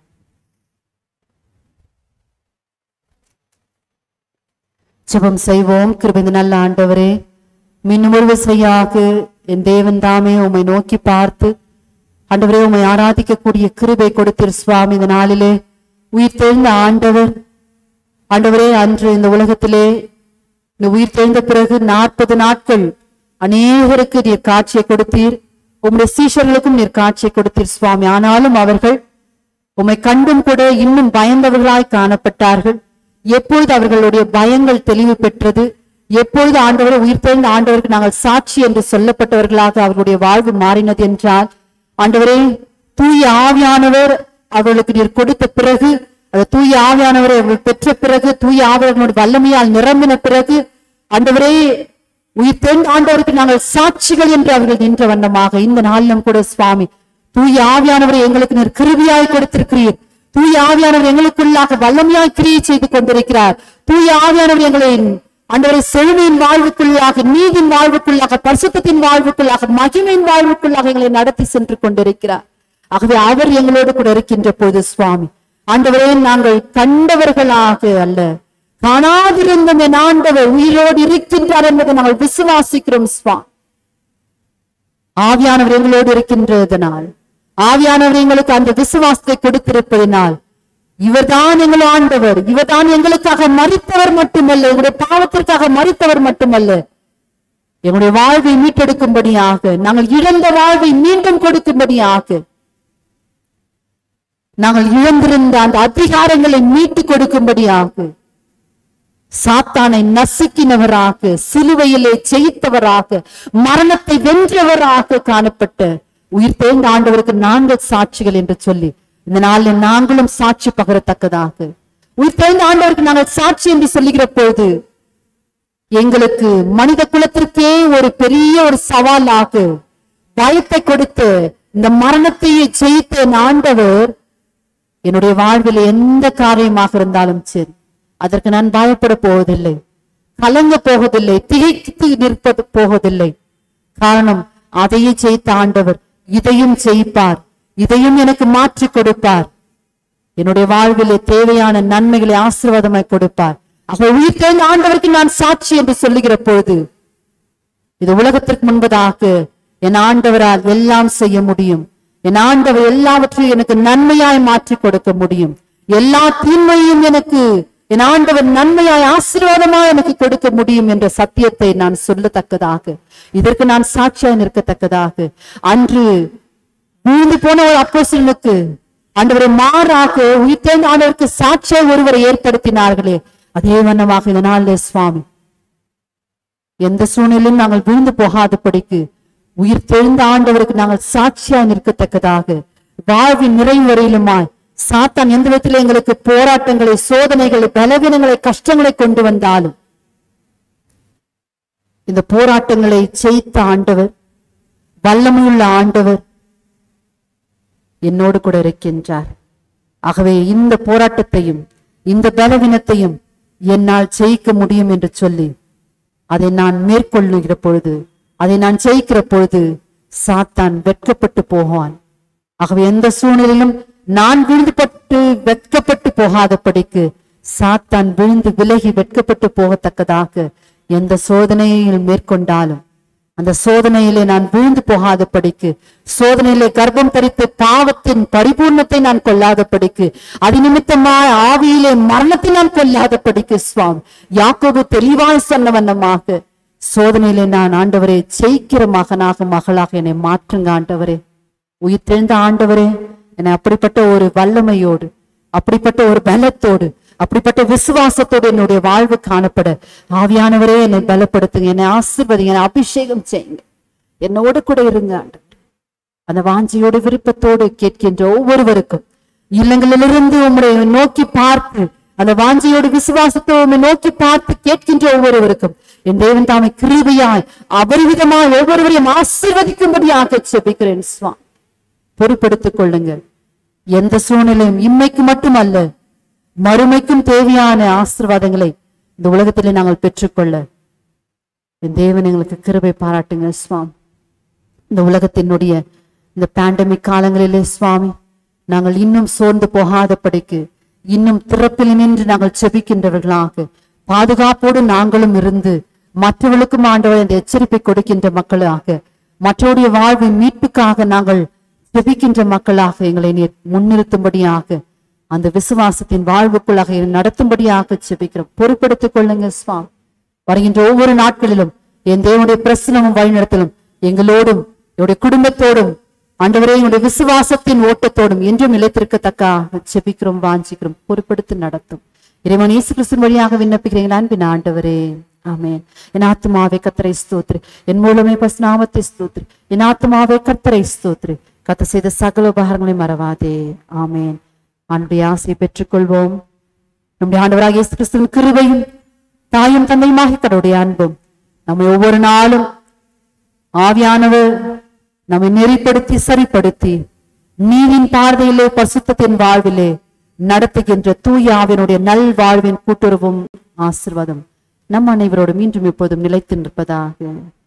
ஜெபம் செய்வோம் கிருபைந்த நல்ல ஆண்டவரே மின்னும் ஒரு விசையாக என் தேவன் தாமே உம்மை நோக்கி பார்த்து ஆண்டவரே உம்மை ஆராதிக்கக்கூடிய கிருபை கொடுத்தீர் சுவாமி இந்த நாளிலே உயிர் தெழுந்த ஆண்டவர் ஆண்டவரே அன்று இந்த உலகத்திலே இந்த உயிர் தெழுந்த பிறகு நாற்பது நாட்கள் அநேகருக்கு நீர் காட்சியை கொடுத்தீர் உம்முடைய சீஷர்களுக்கும் நீர் காட்சியை கொடுத்தீர் சுவாமி ஆனாலும் அவர்கள் உம்மை கண்டும் கூட இன்னும் பயந்தவர்களாய் காணப்பட்டார்கள் எப்பொழுது அவர்களுடைய பயங்கள் தெளிவு பெற்றது எப்பொழுது ஆண்டவரை உயிர்த்தெழுந்த ஆண்டவருக்கு நாங்கள் சாட்சி என்று சொல்லப்பட்டவர்களாக அவர்களுடைய வாழ்வு மாறினது என்றால் ஆண்டவரே தூய ஆவியானவர் அவர்களுக்கு நீர் கொடுத்த பிறகு அந்த தூய ஆவியானவரை அவர்கள் பெற்ற பிறகு தூய ஆவியானவருடைய வல்லமையால் நிரம்பின பிறகு ஆண்டவரே உயிர் தென் ஆண்டவருக்கு நாங்கள் சாட்சிகள் என்று அவர்கள் நின்ற வண்ணமாக இந்த நாளிலும் கூட சுவாமி தூய ஆவியானவரை எங்களுக்கு நீர் கிருபியாய் கொடுத்திருக்கிறீர் தூய ஆவியானவர் எங்களுக்குள்ளாக வல்லமையாய் கிரியை செய்து கொண்டிருக்கிறார் தூய ஆவியானவர் எங்களை ஆண்டவரை செழுமையின் வாழ்வுக்குள்ளாக நீதியின் வாழ்வுக்குள்ளாக பரிசுத்தத்தின் வாழ்வுக்குள்ளாக மகிமையின் வாழ்வுக்குள்ளாக எங்களை நடத்தி சென்று கொண்டிருக்கிறார் ஆகவே அவர் எங்களோடு கூட இருக்கின்ற போது சுவாமி ஆண்டவரே நாங்கள் கண்டவர்களாக அல்ல காணாதிருந்தும் என் ஆண்டவர் உயிரோடு இருக்கின்றார் என்பதை நாங்கள் விசுவாசிக்கிறோம் சுவாமி ஆவியானவர் எங்களோடு இருக்கின்றதனால் ஆவியானவர் எங்களுக்கு அந்த விசுவாசத்தை கொடுத்திருப்பதனால் இவர்தான் எங்கள் ஆண்டவர் இவர்தான் எங்களுக்காக மறித்தவர் மட்டுமல்ல எங்களுடைய பாவத்திற்காக மறித்தவர் மட்டுமல்ல எங்களுடைய வாழ்வை மீட்டெடுக்கும்படியாக நாங்கள் இழந்த வாழ்வை மீண்டும் கொடுக்கும்படியாக நாங்கள் இழந்திருந்த அந்த அதிகாரங்களை மீட்டு கொடுக்கும்படியாக சாத்தானை நசுக்கினவராக சிலுவையிலே ஜெயித்தவராக மரணத்தை வென்றவராக காணப்பட்ட உயிர் தேர்ந்த ஆண்டவருக்கு நாங்கள் சாட்சிகள் என்று சொல்லி இந்த நாளில் நாங்களும் சாட்சி பகரத்தக்கதாக உயிர் தேர்ந்த ஆண்டவருக்கு நாங்கள் சாட்சி என்று சொல்லுகிற போது எங்களுக்கு மனித குலத்திற்கே ஒரு பெரிய ஒரு சவாலாக பயத்தை கொடுத்து இந்த மரணத்தையே ஜெயித்த என் ஆண்டவர் என்னுடைய வாழ்வில் எந்த காரியமாக இருந்தாலும் சரி அதற்கு நான் பயப்பட போவதில்லை கலங்க போவதில்லை திகைத்து நிற்பது போவதில்லை காரணம் அதையே ஜெயித்த ஆண்டவர் இதையும் ஜெயிப்பார் இதையும் எனக்கு மாற்றி கொடுப்பார் என்னுடைய வாழ்விலே தேவையான நன்மைகளை ஆசீர்வாதமாய் கொடுப்பார் அவர் உயிர் தேர்ந்த ஆண்டவருக்கு நான் சாட்சி என்று சொல்லுகிற பொழுது இது உலகத்திற்கு முன்பதாக என் ஆண்டவரால் எல்லாம் செய்ய முடியும் என் ஆண்டவர் எல்லாவற்றையும் எனக்கு நன்மையாய் மாற்றி கொடுக்க முடியும் எல்லா தீமையும் எனக்கு என் ஆண்டவர் நன்மையாய் ஆசீர்வாதமாய் எனக்கு கொடுக்க முடியும் என்ற சத்தியத்தை நான் சொல்லத்தக்கதாக இதற்கு நான் சாட்சியாய் நிற்கத்தக்கதாக அன்று வீழ்ந்து போன ஒரு அப்போஸ்தலனுக்கு ஆண்டவரை மாறாக உயிர்த்தேர்ந்த ஆண்டவருக்கு சாட்சியாய் ஒருவரை ஏற்படுத்தினார்களே அதே வண்ணமாக இந்த நாளிலே சுவாமி எந்த சூழ்நிலையும் நாங்கள் வீழ்ந்து போகாதபடிக்கு உயிர் தெழுந்த ஆண்டவருக்கு நாங்கள் சாட்சியாய் நிற்கத்தக்கதாக வாழ்வின் நிறைவு வரையிலுமாய் சாத்தான் எந்த விதத்தில் எங்களுக்கு போராட்டங்களை சோதனைகளை பலவீனங்களை கஷ்டங்களை கொண்டு வந்தாலும் இந்த போராட்டங்களை ஜெயித்த ஆண்டவர் வல்லமையுள்ள ஆண்டவர் என்னோடு கூட இருக்கின்றார் ஆகவே இந்த போராட்டத்தையும் இந்த பலவீனத்தையும் என்னால் ஜெயிக்க முடியும் என்று சொல்லி அதை நான் மேற்கொள்ளுகிற பொழுது அதை நான் ஜெயிக்கிற பொழுது சாத்தான் வெட்கப்பட்டு போவான் ஆகவே எந்த சூழ்நிலையிலும் நான் விழுந்துபட்டு வெட்கப்பட்டு போகாதபடிக்கு சாத்தான் விழுந்து விலகி வெட்கப்பட்டு போகத்தக்கதாக எந்த சோதனையில் மேற்கொண்டாலும் அந்த சோதனையிலே நான் வீழ்ந்து போகாதபடிக்கு சோதனையிலே கர்ப்பம் தரித்து பாவத்தின் பரிபூர்ணத்தை நான் கொள்ளாதபடிக்கு அது நிமித்தமாய் ஆவியிலே மரணத்தை நான் கொள்ளாதபடிக்கு சுவாமி யாக்கோபு தெளிவாய் சொன்ன வண்ணமாக சோதனையிலே நான் ஆண்டவரே ஜெயிக்கிற மகனாக மகளாக என்னை மாற்றுங்க ஆண்டவரே உயிர் தெழுந்த ஆண்டவரே என்னை அப்படிப்பட்ட ஒரு வல்லமையோடு அப்படிப்பட்ட ஒரு பலத்தோடு அப்படிப்பட்ட விசுவாசத்தோடு என்னுடைய வாழ்வு காணப்பட ஆவியானவரே என்னை பலப்படுத்துங்க என்னை ஆசீர்வதிங்க என்னை அபிஷேகம் செய்யுங்க என்னோடு கூட இருங்க ஆண்டவரே அந்த வாஞ்சியோடு விருப்பத்தோடு கேட்கின்ற ஒவ்வொருவருக்கும் இல்லங்களிலிருந்து உம்முடைய நோக்கி பார்த்து அந்த வாஞ்சியோடு விசுவாசத்தோடு உம்மை நோக்கி பார்த்து கேட்கின்ற ஒவ்வொருவருக்கும் என் தேவன் தாமை கிருபையாய் அபரிவிதமாய் ஒவ்வொருவரையும் ஆசீர்வதிக்கும்படியாக செபிக்கிறேன் சுவாமி பொறுப்பெடுத்துக் கொள்ளுங்கள் எந்த சூழ்நிலையும் இம்மைக்கு மட்டுமல்ல மறுமைக்கும் தேவையான ஆசீர்வாதங்களை இந்த உலகத்திலே நாங்கள் பெற்றுக்கொள்ள என் தேவன் எங்களுக்கு கிருபை பாராட்டுங்க சுவாமி இந்த உலகத்தினுடைய இந்த பேண்டமிக் காலங்களிலே சுவாமி நாங்கள் இன்னும் சோர்ந்து போகாதபடிக்கு இன்னும் திறப்பில் நின்று நாங்கள் செபிக்கின்றவர்களாக பாதுகாப்போடு நாங்களும் இருந்து மற்றவர்களுக்கும் ஆண்டவர் இந்த எச்சரிப்பை கொடுக்கின்ற மக்களாக மற்றவருடைய வாழ்வின் மீட்புக்காக நாங்கள் செபிக்கின்ற மக்களாக எங்களை நீர் முன்னிறுத்தும்படியாக அந்த விசுவாசத்தின் வாழ்வுக்குள்ளாக என்னை நடத்தும்படியாக செபிக்கிறோம் பொறுப்பெடுத்துக் கொள்ளுங்க சுவாமி வருகின்ற ஒவ்வொரு நாட்களிலும் என் தேவனுடைய பிரசனமும் வழிநடத்தலும் எங்களோடும் என்னுடைய குடும்பத்தோடும் ஆண்டவரே என்னுடைய விசுவாசத்தின் ஓட்டத்தோடும் என்றும் நிலைத்திருக்கத்தக்க செபிக்கிறோம் வாஞ்சிக்கிறோம் பொறுப்பெடுத்து நடத்தும் இறைவன் இயேசு கிறிஸ்துவின் வழியாக விண்ணப்பிக்கிறேன் அன்பின் ஆண்டவரே ஆமென் என் ஆத்மாவே கத்தரை ஸ்தோத்ரி என் மூலமே பஸ்நாமத்தை ஸ்தோத்ரி என் ஆத்மாவே கத்தரை ஸ்தோத்ரி கத்த செய்த சகல உபகாரங்களை மறவாதே ஆமென் ஆண்டுடைய ஆசையை பெற்றுக்கொள்வோம் நம்முடைய ஆண்டவராக இயேசு கிறிஸ்துவின் கிருபையும் தாயும் தந்தையுமாக கடவுடைய அன்பும் நம்மை ஒவ்வொரு நாளும் ஆவியானவர் நம்மை நெறிப்படுத்தி சரிப்படுத்தி நீதின் பார்வையிலே பசுத்தத்தின் வாழ்விலே நடத்துகின்ற தூய ஆவியனுடைய நல் வாழ்வின் கூட்டுறவும் ஆசிர்வாதம் நம் அனைவரோடும் மீண்டும் எப்போதும் நிலைத்து நிற்பதாக